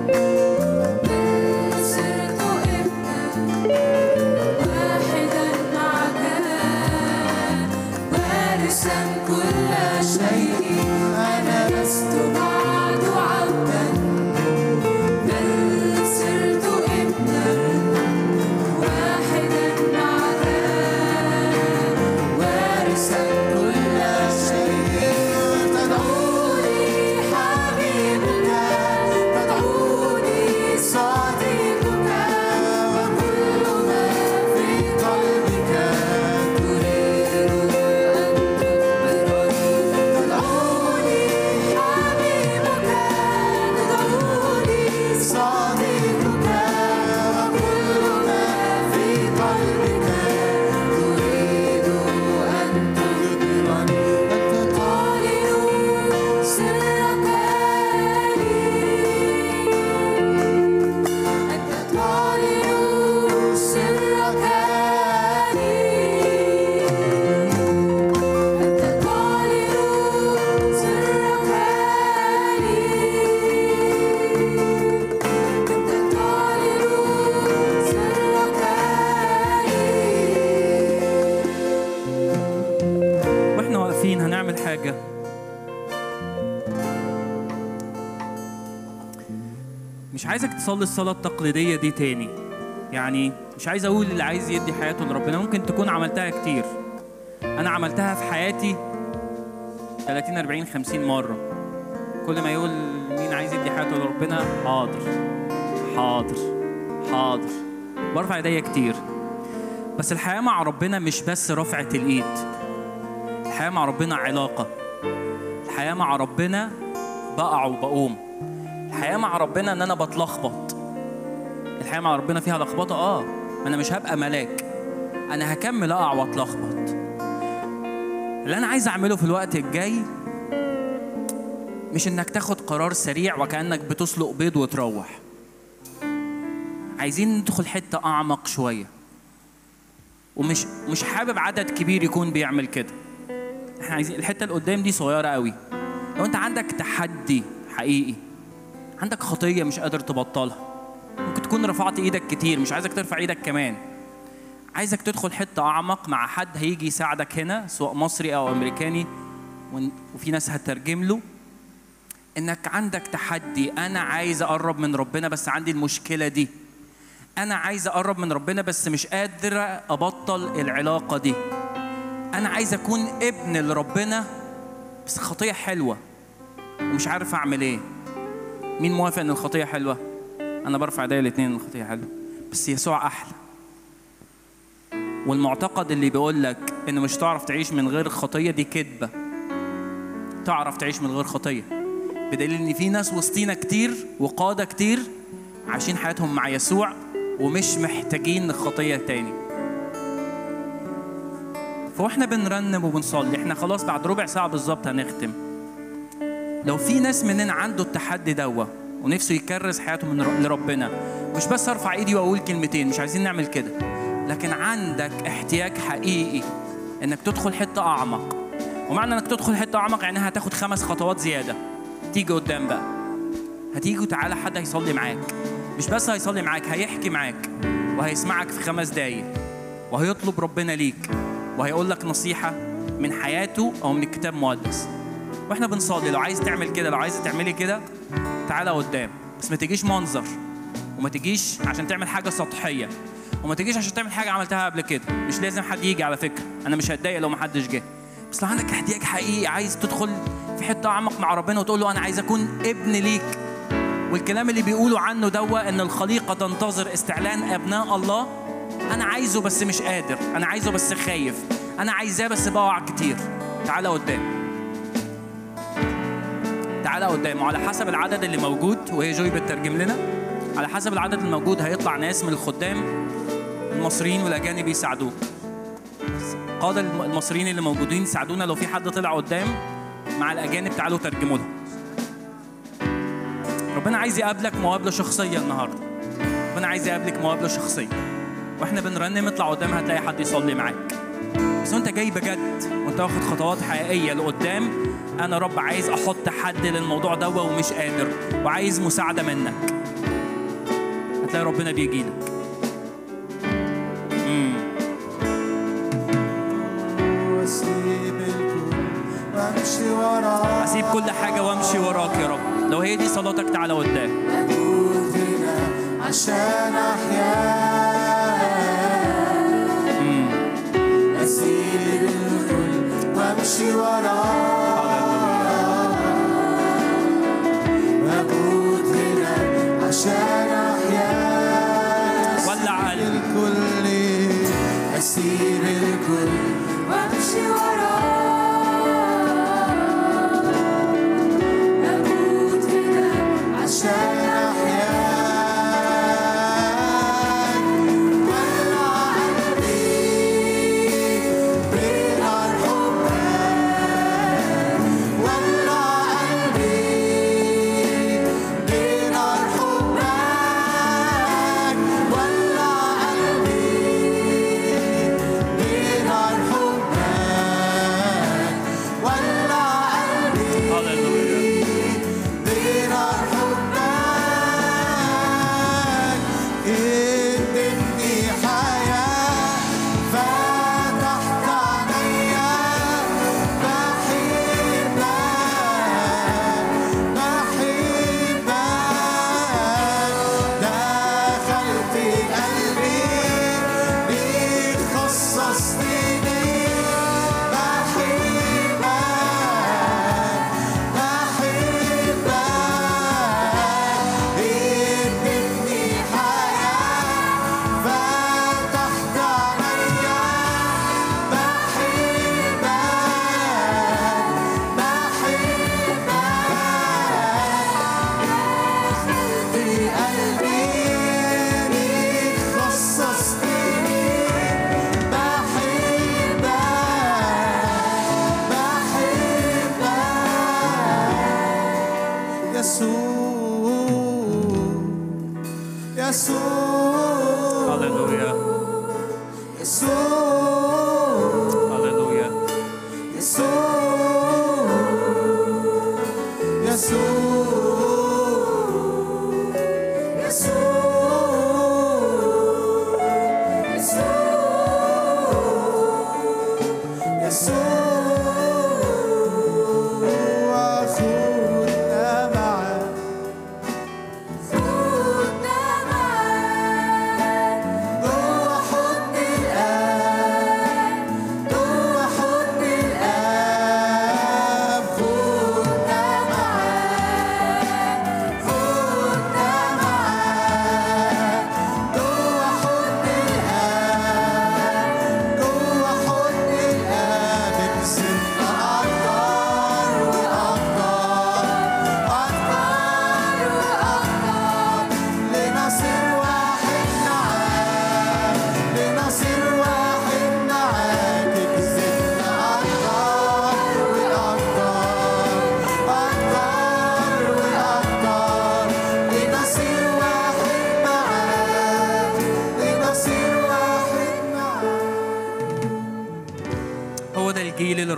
بل صرت ابنا واحدا معك وارثا كل شيء أنا لست بعد عبدا بل صرت ابنا واحدا معك وارثا كل شيء تدعوني حبيبك تدعوني صديقك وكل ما في قلبك تريد أن تخبرني تدعوني حبيبك تدعوني صديقك وكل ما في قلبك تريد أن تخبرني أنت تعلن سرك لي أنت تعلن سرك لي أنت تعلن سرك لي أنت تعلن سرك لي واحنا واقفين هنعمل حاجة مش عايزك تصلي الصلاة التقليدية دي تاني يعني مش عايز اقول اللي عايز يدي حياته لربنا ممكن تكون عملتها كتير انا عملتها في حياتي 30 40 50 مرة كل ما يقول مين عايز يدي حياته لربنا حاضر حاضر حاضر برفع ايديا كتير بس الحياة مع ربنا مش بس رفعة الايد الحياة مع ربنا علاقة الحياة مع ربنا بقع وبقوم الحياة مع ربنا ان انا بتلخبط الحياة مع ربنا فيها لخبطة اه انا مش هبقى ملاك انا هكمل اقع واتلخبط اللي انا عايز اعمله في الوقت الجاي مش انك تاخد قرار سريع وكانك بتسلق بيض وتروح عايزين ندخل حته اعمق شويه ومش مش حابب عدد كبير يكون بيعمل كده احنا عايزين الحته اللي قدام دي صغيره قوي لو انت عندك تحدي حقيقي عندك خطيه مش قادر تبطلها ممكن تكون رفعت ايدك كتير مش عايزك ترفع ايدك كمان عايزك تدخل حته اعمق مع حد هيجي يساعدك هنا سواء مصري او امريكاني ون- وفي ناس هترجم له انك عندك تحدي انا عايز اقرب من ربنا بس عندي المشكله دي انا عايز اقرب من ربنا بس مش قادر ابطل العلاقه دي انا عايز اكون ابن لربنا بس خطيه حلوه ومش عارف اعمل ايه مين موافق ان الخطيه حلوه انا برفع ايديا الاثنين ان الخطيه حلوه بس يسوع احلى والمعتقد اللي بيقول لك ان مش هتعرف تعيش من غير خطيه دي كذبه تعرف تعيش من غير خطيه بدليل ان في ناس وسطينا كتير وقاده كتير عايشين حياتهم مع يسوع ومش محتاجين خطيه تاني فاحنا بنرنم وبنصلي احنا خلاص بعد ربع ساعه بالظبط هنختم لو في ناس مننا عنده التحدي دوا ونفسه يكرس حياته من ر- لربنا مش بس ارفع ايدي واقول كلمتين مش عايزين نعمل كده لكن عندك احتياج حقيقي انك تدخل حته اعمق ومعنى انك تدخل حته اعمق يعني هتاخد خمس خطوات زياده تيجي قدام بقى هتيجي وتعالى حد هيصلي معاك مش بس هيصلي معاك هيحكي معاك وهيسمعك في خمس دقايق وهيطلب ربنا ليك وهيقول لك نصيحة من حياته أو من الكتاب المقدس واحنا بنصلي لو عايز تعمل كده لو عايز تعملي كده تعالى قدام بس ما تجيش منظر وما تجيش عشان تعمل حاجة سطحية وما تجيش عشان تعمل حاجة عملتها قبل كده مش لازم حد يجي على فكرة أنا مش هتضايق لو ما حدش جه بس لو عندك احتياج حقيقي عايز تدخل في حتة أعمق مع ربنا وتقول له أنا عايز أكون ابن ليك والكلام اللي بيقولوا عنه دوا ان الخليقه تنتظر استعلان ابناء الله انا عايزه بس مش قادر انا عايزه بس خايف انا عايزاه بس بقع كتير تعالى قدام تعالى قدام وعلى حسب العدد اللي موجود وهي جوي بتترجم لنا على حسب العدد الموجود هيطلع ناس من الخدام المصريين والاجانب يساعدوك قادة الم- المصريين اللي موجودين يساعدونا لو في حد طلع قدام مع الاجانب تعالوا ترجموا لهم ربنا عايز يقابلك مقابله شخصيه النهارده ربنا عايز يقابلك مقابله شخصيه واحنا بنرنم اطلع قدام هتلاقي حد يصلي معاك بس وانت جاي بجد وانت واخد خطوات حقيقيه لقدام انا رب عايز احط حد للموضوع ده ومش قادر وعايز مساعده منك هتلاقي ربنا بيجي لك واسيب الكل وامشي وراه اسيب كل حاجه وامشي وراك يا رب لو هي دي صلاتك تعالى قدام موجود هنا عشان احيا اسيب الكل وامشي وراه موجود هنا عشان احيا ولع قلبي الكل اسيب الكل وامشي وراه اموت هنا عشان احيا ولع قلبي بنار حبك ولع قلبي بنار حبك ولع قلبي بنار حبك ولع قلبي هللويا بنار حبك ادتني حياة فتحت عينيا بحبك بحبك دخلت قلبي ليك خصصتني بحبك بحبك ادتني حياة فتحت عينيا بحبك بحبك في قلبي ليك خصصتني بحبك بحبك يسوع يسوع هللويا يسوع هللويا يسوع يسوع يسوع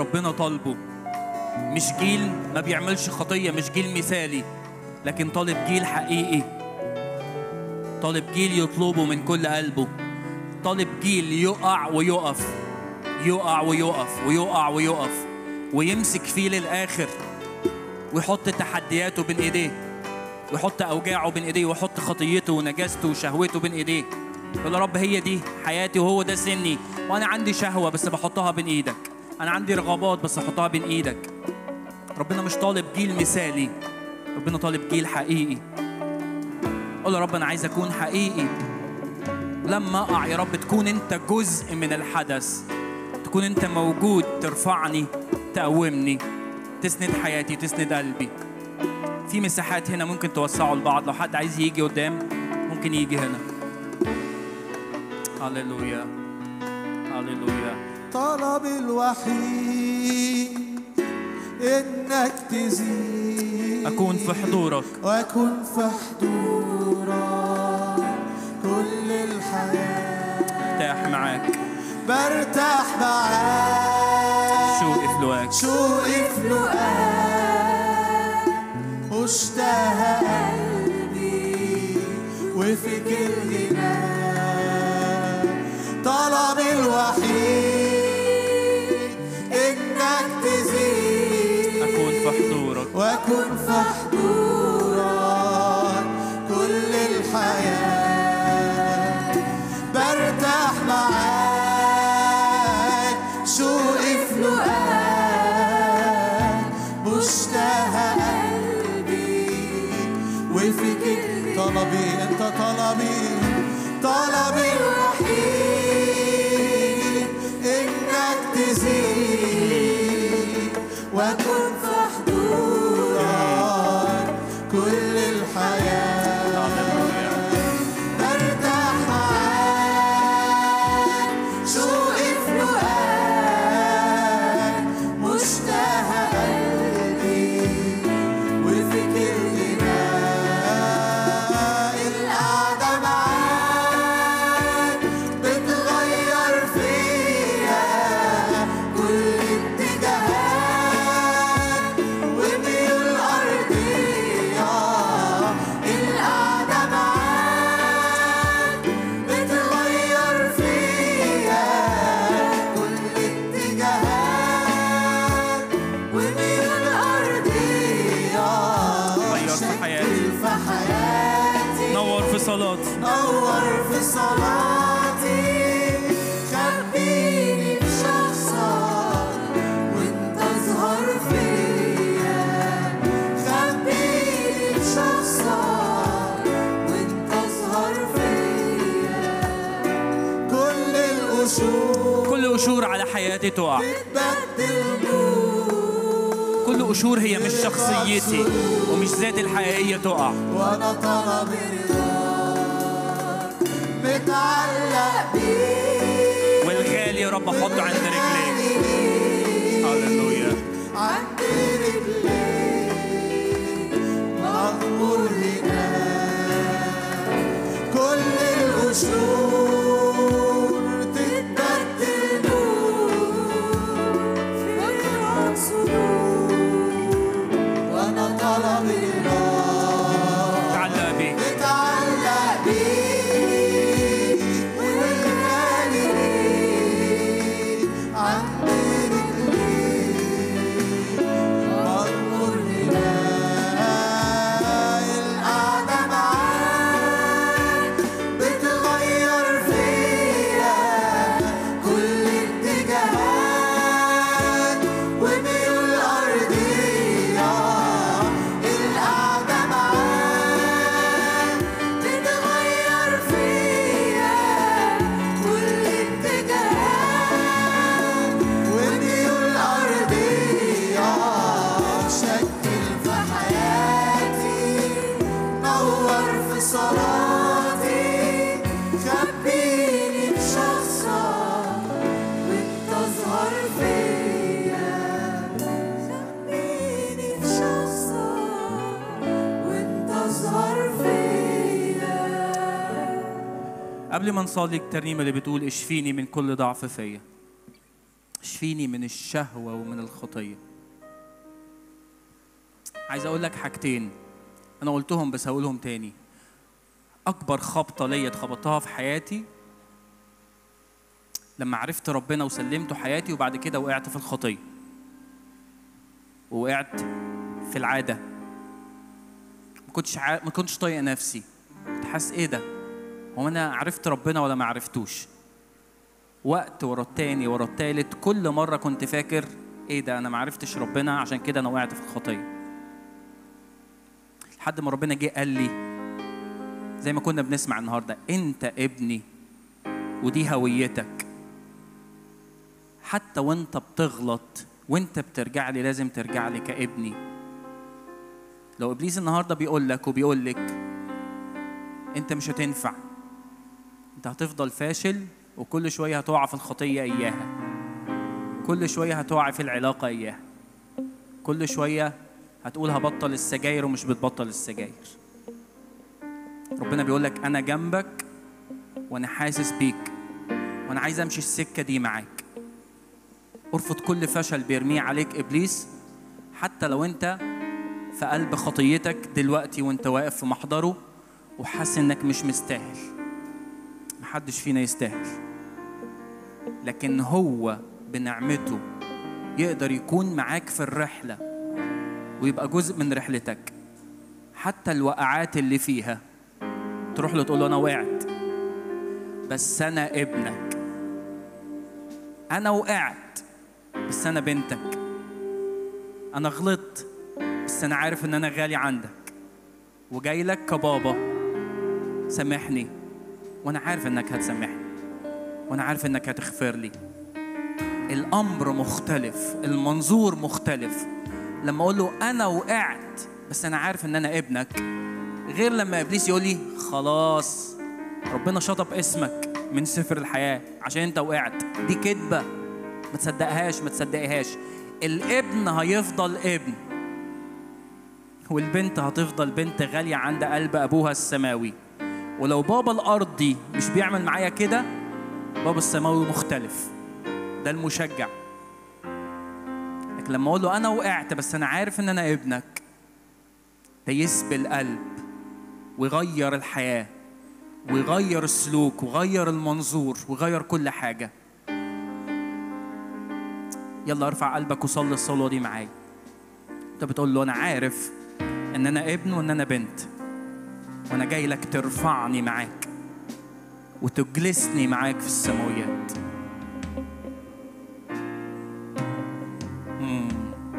ربنا طالبه مش جيل ما بيعملش خطية مش جيل مثالي لكن طالب جيل حقيقي طالب جيل يطلبه من كل قلبه طالب جيل يقع ويقف يقع ويقف ويقع ويقف ويمسك فيه للآخر ويحط تحدياته بين ايديه ويحط اوجاعه بين ايديه ويحط خطيته ونجاسته وشهوته بين ايديه يقول يا رب هي دي حياتي وهو ده سني وانا عندي شهوه بس بحطها بين ايدك انا عندي رغبات بس احطها بين ايدك ربنا مش طالب جيل مثالي ربنا طالب جيل حقيقي قول يا رب انا عايز اكون حقيقي لما اقع يا رب تكون انت جزء من الحدث تكون انت موجود ترفعني تقومني تسند حياتي تسند قلبي في مساحات هنا ممكن توسعوا لبعض لو حد عايز يجي قدام ممكن يجي هنا هللويا هللويا طلب الوحيد انك تزيد اكون في حضورك واكون في حضورك كل الحياه ارتاح معاك برتاح معاك شوقي في لواك شوقي في لقاك واشتهى قلبي وفكر هناك طلب الوحيد انك تزيد اكون في حضورك واكون في حضورك كل الحياه برتاح معاك شوقي في لقاك مشتهى قلبي وفكر طلبي انت طلبي طلبي الوحيد انك تزيد واكون في حضورك كل الحياه برتاح معاك شوقي في لقاك مشتهى قلبي وفكر هناك القعدة معاك بتغير فيا كل اتجاهات وميول أرضية القعدة معاك بتغير فيا كل اتجاهات وميول أرضية غير في حياتي في حياتي نور في صلاتي نور في صلاتي خبيني بشخصك وانت اظهر فيا خبيني بشخصك وانت اظهر فيا كل القشور كل قشور على حياتي تقع بتبدل نور كل قشور هي مش شخصيتي ومش ذاتي الحقيقيه تقع وانا طلب رضاك متعلق بيك والغالي يا رب احطه عند رجليك هللويا عند رجليك مغمور هناك كل القشور تتبدل نور فكرة صدور وانا طلب رضاك تعلق بيك متعلق بيك والغالي ليك عند رجليك مغمور هناك القعدة معاك بتغير فيا كل اتجاهات وميول أرضية القعدة معاك بتغير فيا كل اتجاهات وميول أرضية شكل في حياتي نور في صلاتي خبيني بشخصك وانت اظهر فيا خبيني بشخصك وانت اظهر فيا قبل ما نصلي الترنيمه اللي بتقول اشفيني من كل ضعف فيا اشفيني من الشهوة ومن الخطية عايز اقول لك حاجتين انا قلتهم بس هقولهم تاني اكبر خبطة ليا اتخبطتها في حياتي لما عرفت ربنا وسلمته حياتي وبعد كده وقعت في الخطية ووقعت في العادة ما كنتش عا... ما كنتش طايق نفسي كنت حاسس ايه ده هو انا عرفت ربنا ولا ما عرفتوش وقت ورا التاني ورا التالت كل مرة كنت فاكر ايه ده انا ما عرفتش ربنا عشان كده انا وقعت في الخطية لحد ما ربنا جه قال لي زي ما كنا بنسمع النهارده انت ابني ودي هويتك حتى وانت بتغلط وانت بترجع لي لازم ترجع لي كابني لو ابليس النهارده بيقول لك وبيقول لك انت مش هتنفع انت هتفضل فاشل وكل شويه هتقع في الخطيه اياها كل شويه هتقع في العلاقه اياها كل شويه هتقول هبطل السجاير ومش بتبطل السجاير ربنا بيقول لك انا جنبك وانا حاسس بيك وانا عايز امشي السكه دي معاك ارفض كل فشل بيرميه عليك ابليس حتى لو انت في قلب خطيتك دلوقتي وانت واقف في محضره وحاسس انك مش مستاهل محدش فينا يستاهل لكن هو بنعمته يقدر يكون معاك في الرحله ويبقى جزء من رحلتك حتى الوقعات اللي فيها تروح له تقول له انا وقعت بس انا ابنك انا وقعت بس انا بنتك انا غلطت بس انا عارف ان انا غالي عندك وجاي لك كبابا سامحني وانا عارف انك هتسامحني وانا عارف انك هتغفر لي الامر مختلف المنظور مختلف لما اقول له انا وقعت بس انا عارف ان انا ابنك غير لما ابليس يقول لي خلاص ربنا شطب اسمك من سفر الحياه عشان انت وقعت دي كذبه ما تصدقهاش ما تصدقهاش الابن هيفضل ابن والبنت هتفضل بنت غاليه عند قلب ابوها السماوي ولو بابا الارضي مش بيعمل معايا كده بابا السماوي مختلف ده المشجع لكن لما اقول له انا وقعت بس انا عارف ان انا ابنك ده يسبي القلب ويغير الحياه ويغير السلوك ويغير المنظور ويغير كل حاجه يلا ارفع قلبك وصلي الصلوه دي معايا انت بتقول له انا عارف ان انا ابن وان انا بنت وانا جاي لك ترفعني معاك وتجلسني معاك في السماويات مم.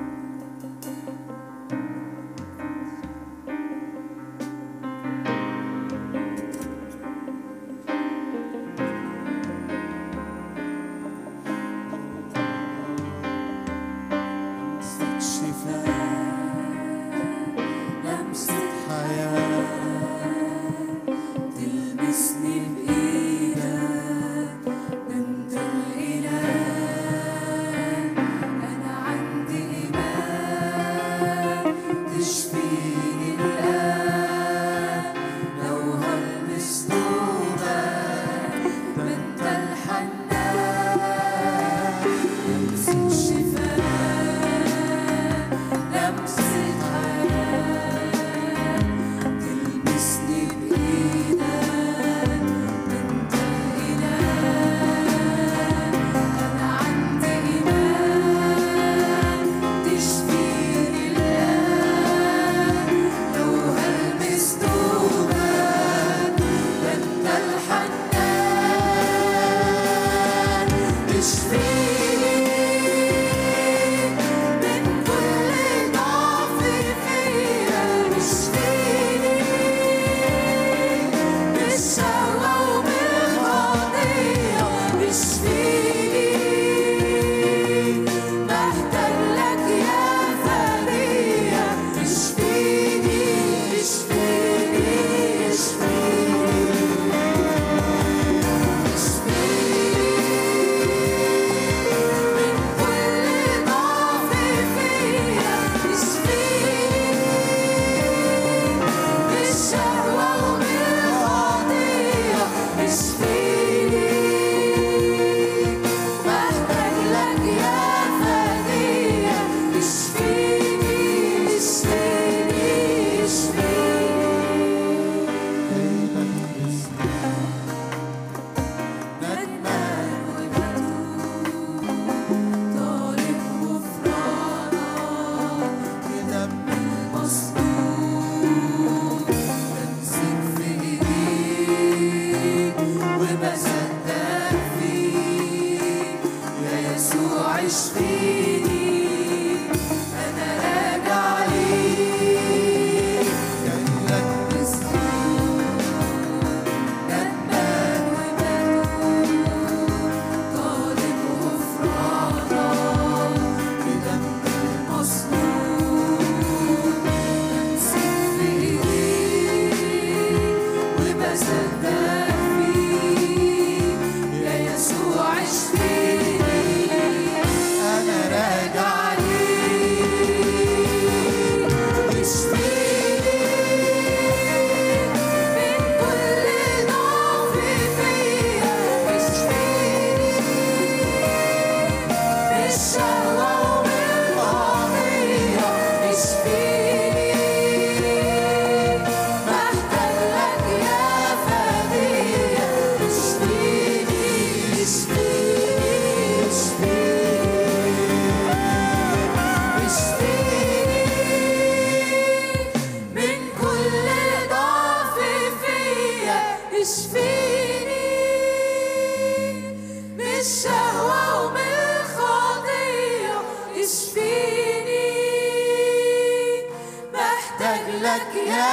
لمسة شفاء لمسة حياة تلمسني بإيدك من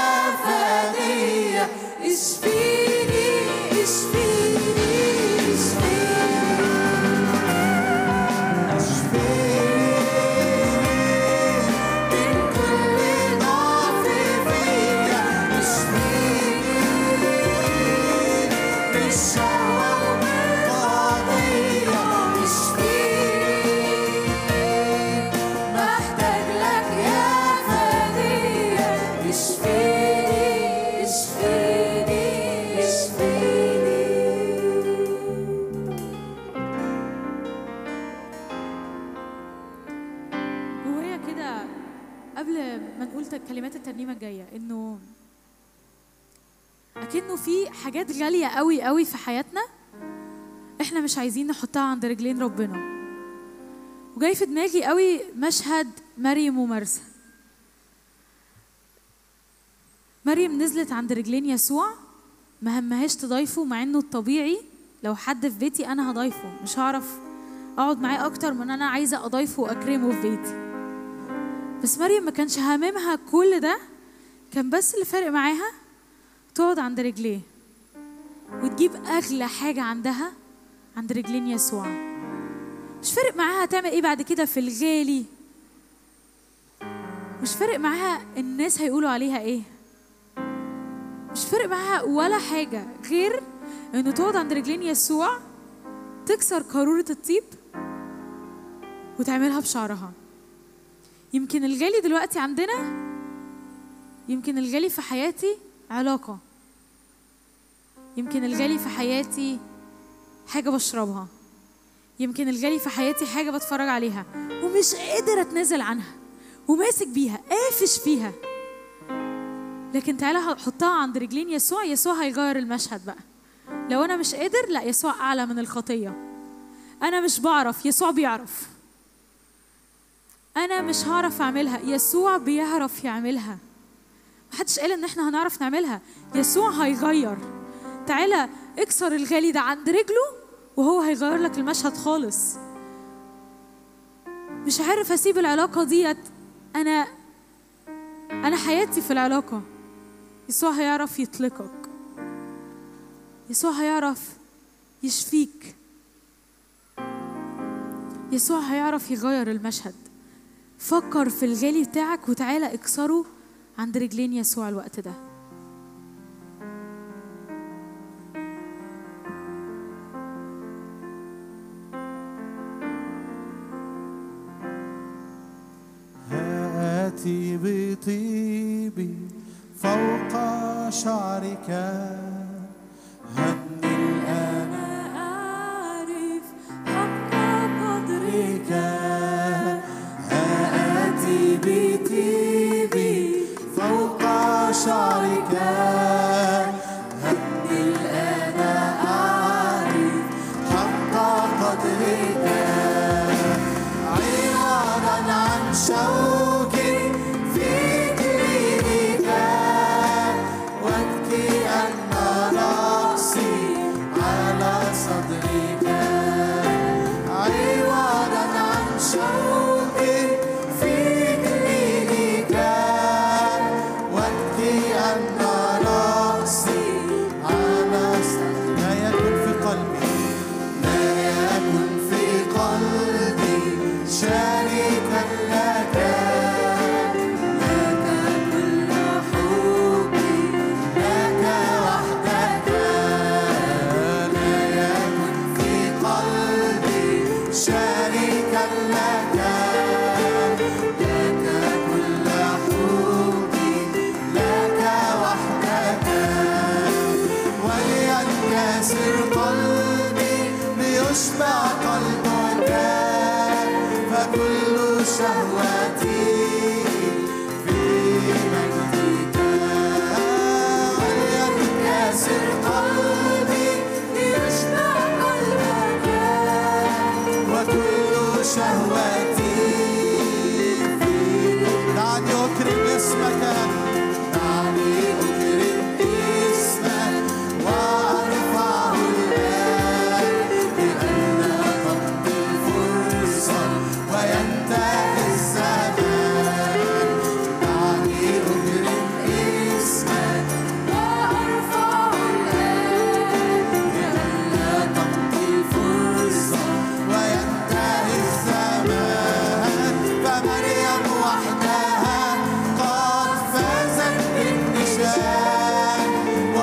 فدية اشفيني اشفيني من كل ضعف فيا اشفيني من الشهوة والقضية اشفيني محتاج لك يا فدية اشفيني اشفيني اشفيني وهي كده قبل ما نقول ت- كلمات الترنيمه الجايه انه اكنه في حاجات غاليه قوي قوي في حياتنا احنا مش عايزين نحطها عند رجلين ربنا وجاي في دماغي قوي مشهد مريم ومرسى مريم نزلت عند رجلين يسوع ما همهاش تضايفه مع انه الطبيعي لو حد في بيتي انا هضايفه مش هعرف اقعد معاه اكتر من انا عايزه اضايفه واكرمه في بيتي بس مريم ما كانش هاممها كل ده كان بس اللي فارق معاها تقعد عند رجليه وتجيب اغلى حاجه عندها عند رجلين يسوع مش فارق معاها تعمل ايه بعد كده في الغالي مش فارق معاها الناس هيقولوا عليها ايه مش فارق معاها ولا حاجه غير انه تقعد عند رجلين يسوع تكسر قارورة الطيب وتعملها بشعرها يمكن الغالي دلوقتي عندنا يمكن الغالي في حياتي علاقة يمكن الغالي في حياتي حاجة بشربها يمكن الغالي في حياتي حاجة بتفرج عليها ومش قادر اتنازل عنها وماسك بيها قافش فيها لكن تعالى حطها عند رجلين يسوع يسوع هيغير المشهد بقى لو انا مش قادر لا يسوع اعلى من الخطيه انا مش بعرف يسوع بيعرف انا مش هعرف اعملها يسوع بيعرف يعملها محدش قال ان احنا هنعرف نعملها يسوع هيغير تعالى اكسر الغالي ده عند رجله وهو هيغير لك المشهد خالص مش عارف اسيب العلاقه ديت انا انا حياتي في العلاقه يسوع هيعرف يطلقك يسوع هيعرف يشفيك يسوع هيعرف يغير المشهد فكر في الغالي بتاعك وتعالى اكسره عند رجلين يسوع الوقت ده هاتي بطيبي فوق شعرك هني الآن أعرف حق قدرك هاتي بطيبي فوق شعرك هني الآن أعرف حق قدرك عوضا عن شوك في كلينك وابكي أن رأسي على صدرك عوضا عن شوك في كلينك وابكي أن رأسي على صدرك لا يكن في قلبي لا يكن في قلبي شريكا لك لك كل حبي لك وحدك لا يكن في قلبي شريكا لك لك كل حبي لك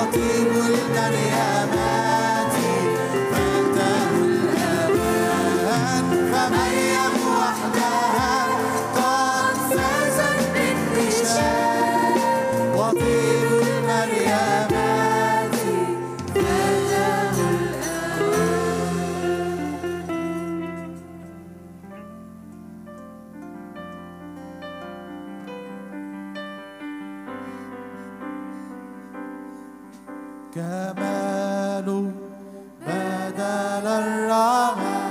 وطيب المريمات فاته الأمان فمريم وحدها قد فازت بالنشان وطيب المريمات فاته كمال بدل الرمى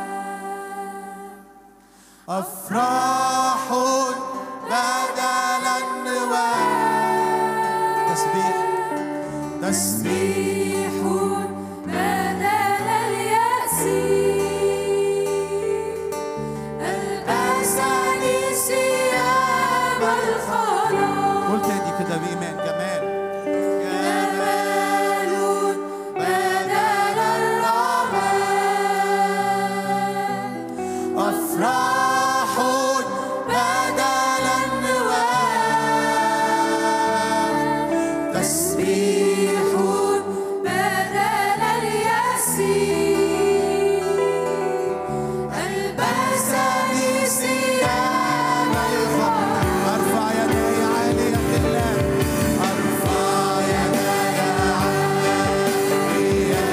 أفراح بدل النواة تسبيح تسبيح بدل اليأس الأساني ثياب الخلاص قول تاني كده بإيمان جمال جمال بدل الرمى أفراح بدل النواة تسبيح بدل اليأس ألبسني ثياب الخلاص أرفع يدي عالية لله أرفع يدي عالية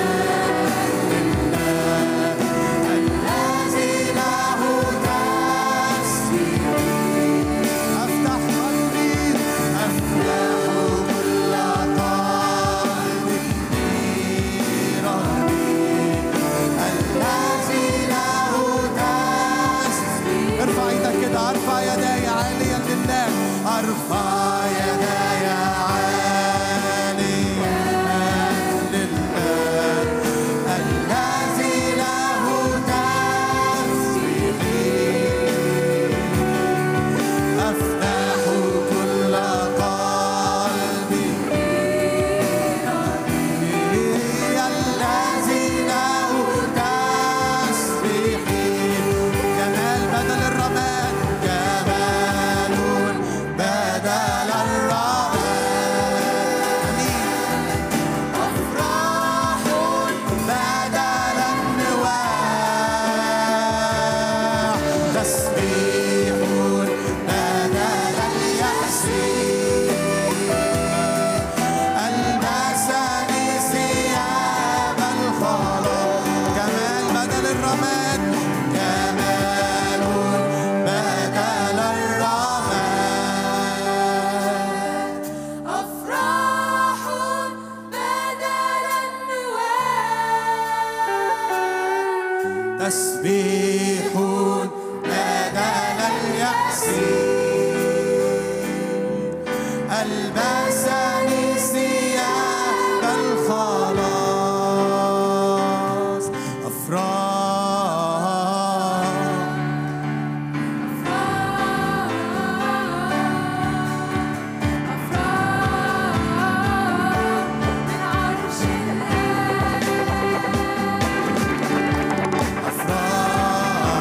لله الذي له تسبيح أفتح قلبي أفتح كل قلبي لربي الذي له تسبيح ارفع ايدك كده ارفع يدي عاليا لله ارفع يدي عاليا لله الذي له تسبيحي افتح كل قلبي الذي له تسبيحي جمال بدل الرماد جمال بدل الرماد أفراح بدل النواح تسبيح بدل اليأس ألبسني ثياب الخلاص جمال بدل الرماد جمال بدل الرماد أفراح بدل النواة تسبيح بدل اليأس ألبسني ثياب الخلاص أفراح من عرش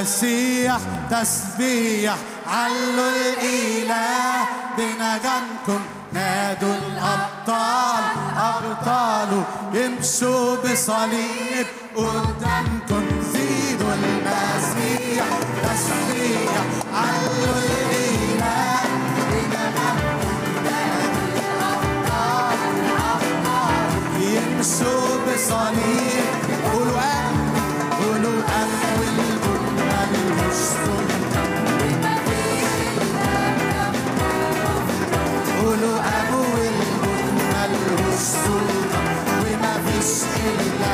المسيح تسبيح علوا الإله بنغمكم نادوا الأبطال أبطال يمشوا بصليب قدامكم زيدوا المسيح تسبيح علوا الإله بنغمكم نادوا الأبطال أبطال يمشوا بصليب قولوا أم قولوا أم والجنة المشتم قولوا أم والجنة المشتم وما فيش إلا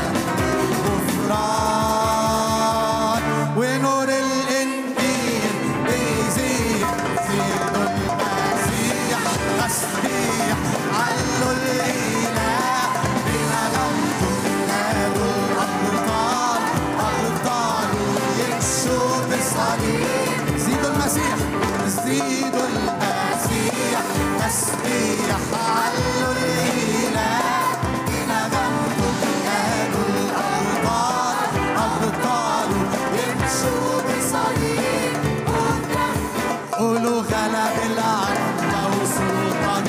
غفران ونور الإنجيل بيزيد زيدوا المسيح تسبيح علوا الإله بنغمكم نادوا الأبطال أبطال يمشوا بصليب زيدوا المسيح زيدوا المسيح تسبيح علوا الإله بنغمكم نادوا الأبطال أبطال يمشوا بصليب قولوا غلب العدل وسلطان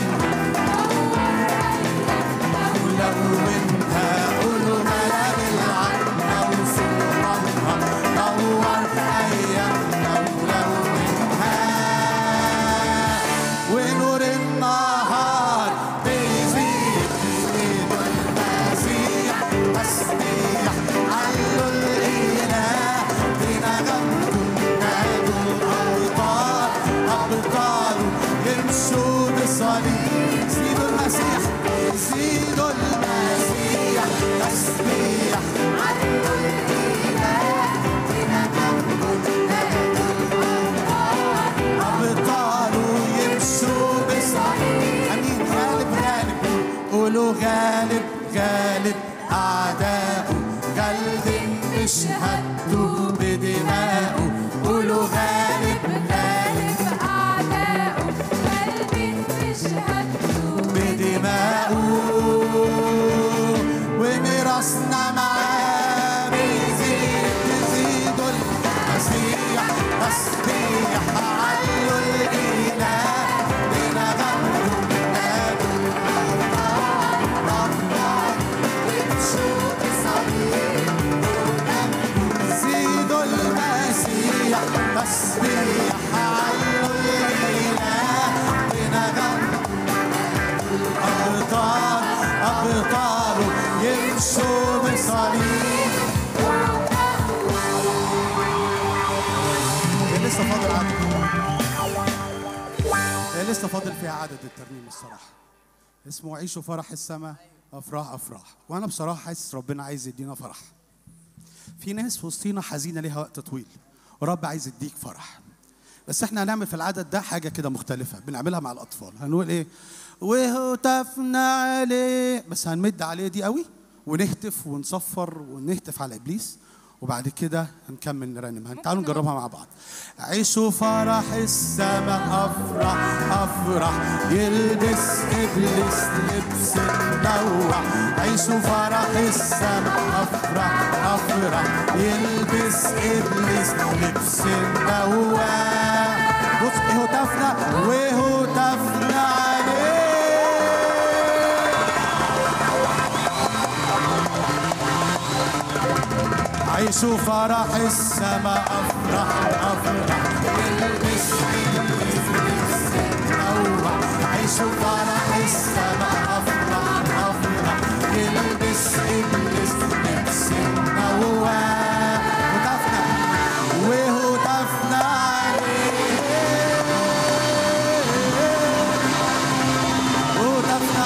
لو منها قولوا غلب العدل وسلطانها نور أيامنا ولو منها ونور النهار بيزيد بيزيد المسيح تسبيح علوا الإله بنغمكم نادوا الأبطال أبطال يمشوا بصليب زيدوا المسيح زيدوا المسيح تسبيح علوا الإله بنغمكم نادوا الأبطال أبطال يمشوا بصليب أمين غالب غالب قولوا غالب غالب أعداؤه غالب بشهادته بدمائه قولوا غالب غالب أعداؤه غالب بشهادته بدمائه وميراثنا معاه بيزيد يزيدوا المسيح تسبيح علوا الإله بنغمكم نادوا الأبطال أبطال يمشوا بصليب زيدوا المسيح تسبيح علوا الإله بنغمكم أبطال أبطال يمشوا بصليب هي لسه فاضل عدد هي لسه فاضل فيها عدد الترنيم الصراحه اسمه عيشوا فرح السماء افراح افراح وانا بصراحه حاسس ربنا عايز يدينا فرح في ناس في وسطينا حزينه ليها وقت طويل ورب عايز يديك فرح بس احنا هنعمل في العدد ده حاجه كده مختلفه بنعملها مع الاطفال هنقول ايه وهتفنا عليه بس هنمد عليه دي قوي ونهتف ونصفر ونهتف على ابليس وبعد كده هنكمل نرنم تعالوا نجربها مع بعض عيشوا فرح السماء افرح افرح يلبس ابليس لبس منوع عيشوا فرح السماء افرح افرح يلبس ابليس لبس منوع بص هتفنا وهتفنا عليه عيشوا فرح السماء افرح افرح يلبس منوع عيشوا فرح السماء افرح افرح يلبس ابليس لبس منوع هتفنا وهتفنا هتفنا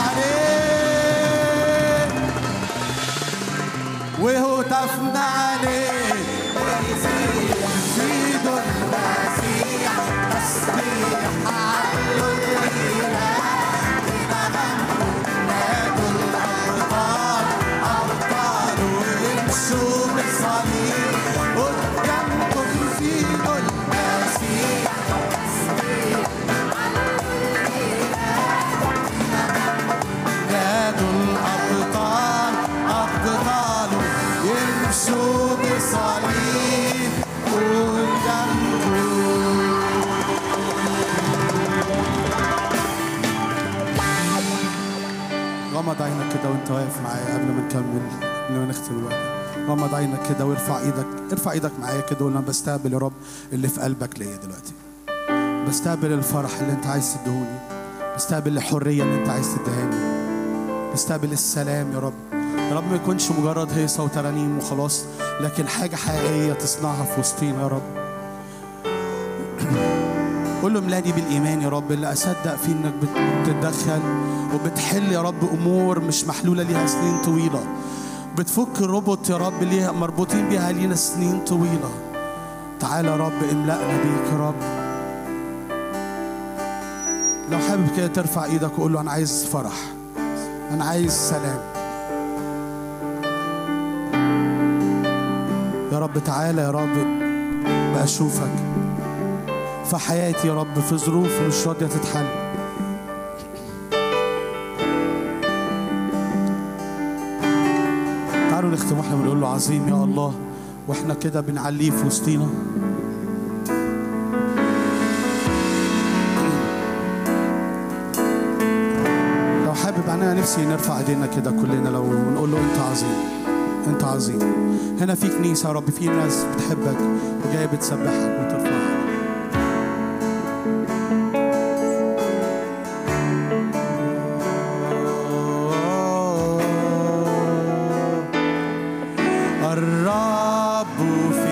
عليه وهتفنا عليه زيدوا المسيح تسبيح علوا الإله بنغمكم وانت واقف معايا قبل ما نكمل قبل ما نختم الوقت غمض عينك كده وارفع ايدك ارفع ايدك معايا كده وقول انا بستقبل يا رب اللي في قلبك ليا دلوقتي بستقبل الفرح اللي انت عايز تديهوني بستقبل الحريه اللي انت عايز تديهاني بستقبل السلام يا رب يا رب ما يكونش مجرد هيصه وترانيم وخلاص لكن حاجه حقيقيه تصنعها في وسطينا يا رب قول له املاني بالايمان يا رب اللي اصدق فيه انك بتتدخل وبتحل يا رب امور مش محلوله ليها سنين طويله بتفك الربط يا رب ليها مربوطين بيها لينا سنين طويله تعالى يا رب املأنا بيك يا رب لو حابب كده ترفع ايدك وقول له انا عايز فرح انا عايز سلام يا رب تعالى يا رب بأشوفك في حياتي يا رب في ظروف مش راضية تتحل تعالوا نختم واحنا بنقول له عظيم يا الله واحنا كده بنعليه في وسطينا لو حابب انا نفسي نرفع ايدينا كده كلنا لو نقول له انت عظيم انت عظيم هنا في كنيسه يا رب في ناس بتحبك وجايه بتسبحك وترفعك الرب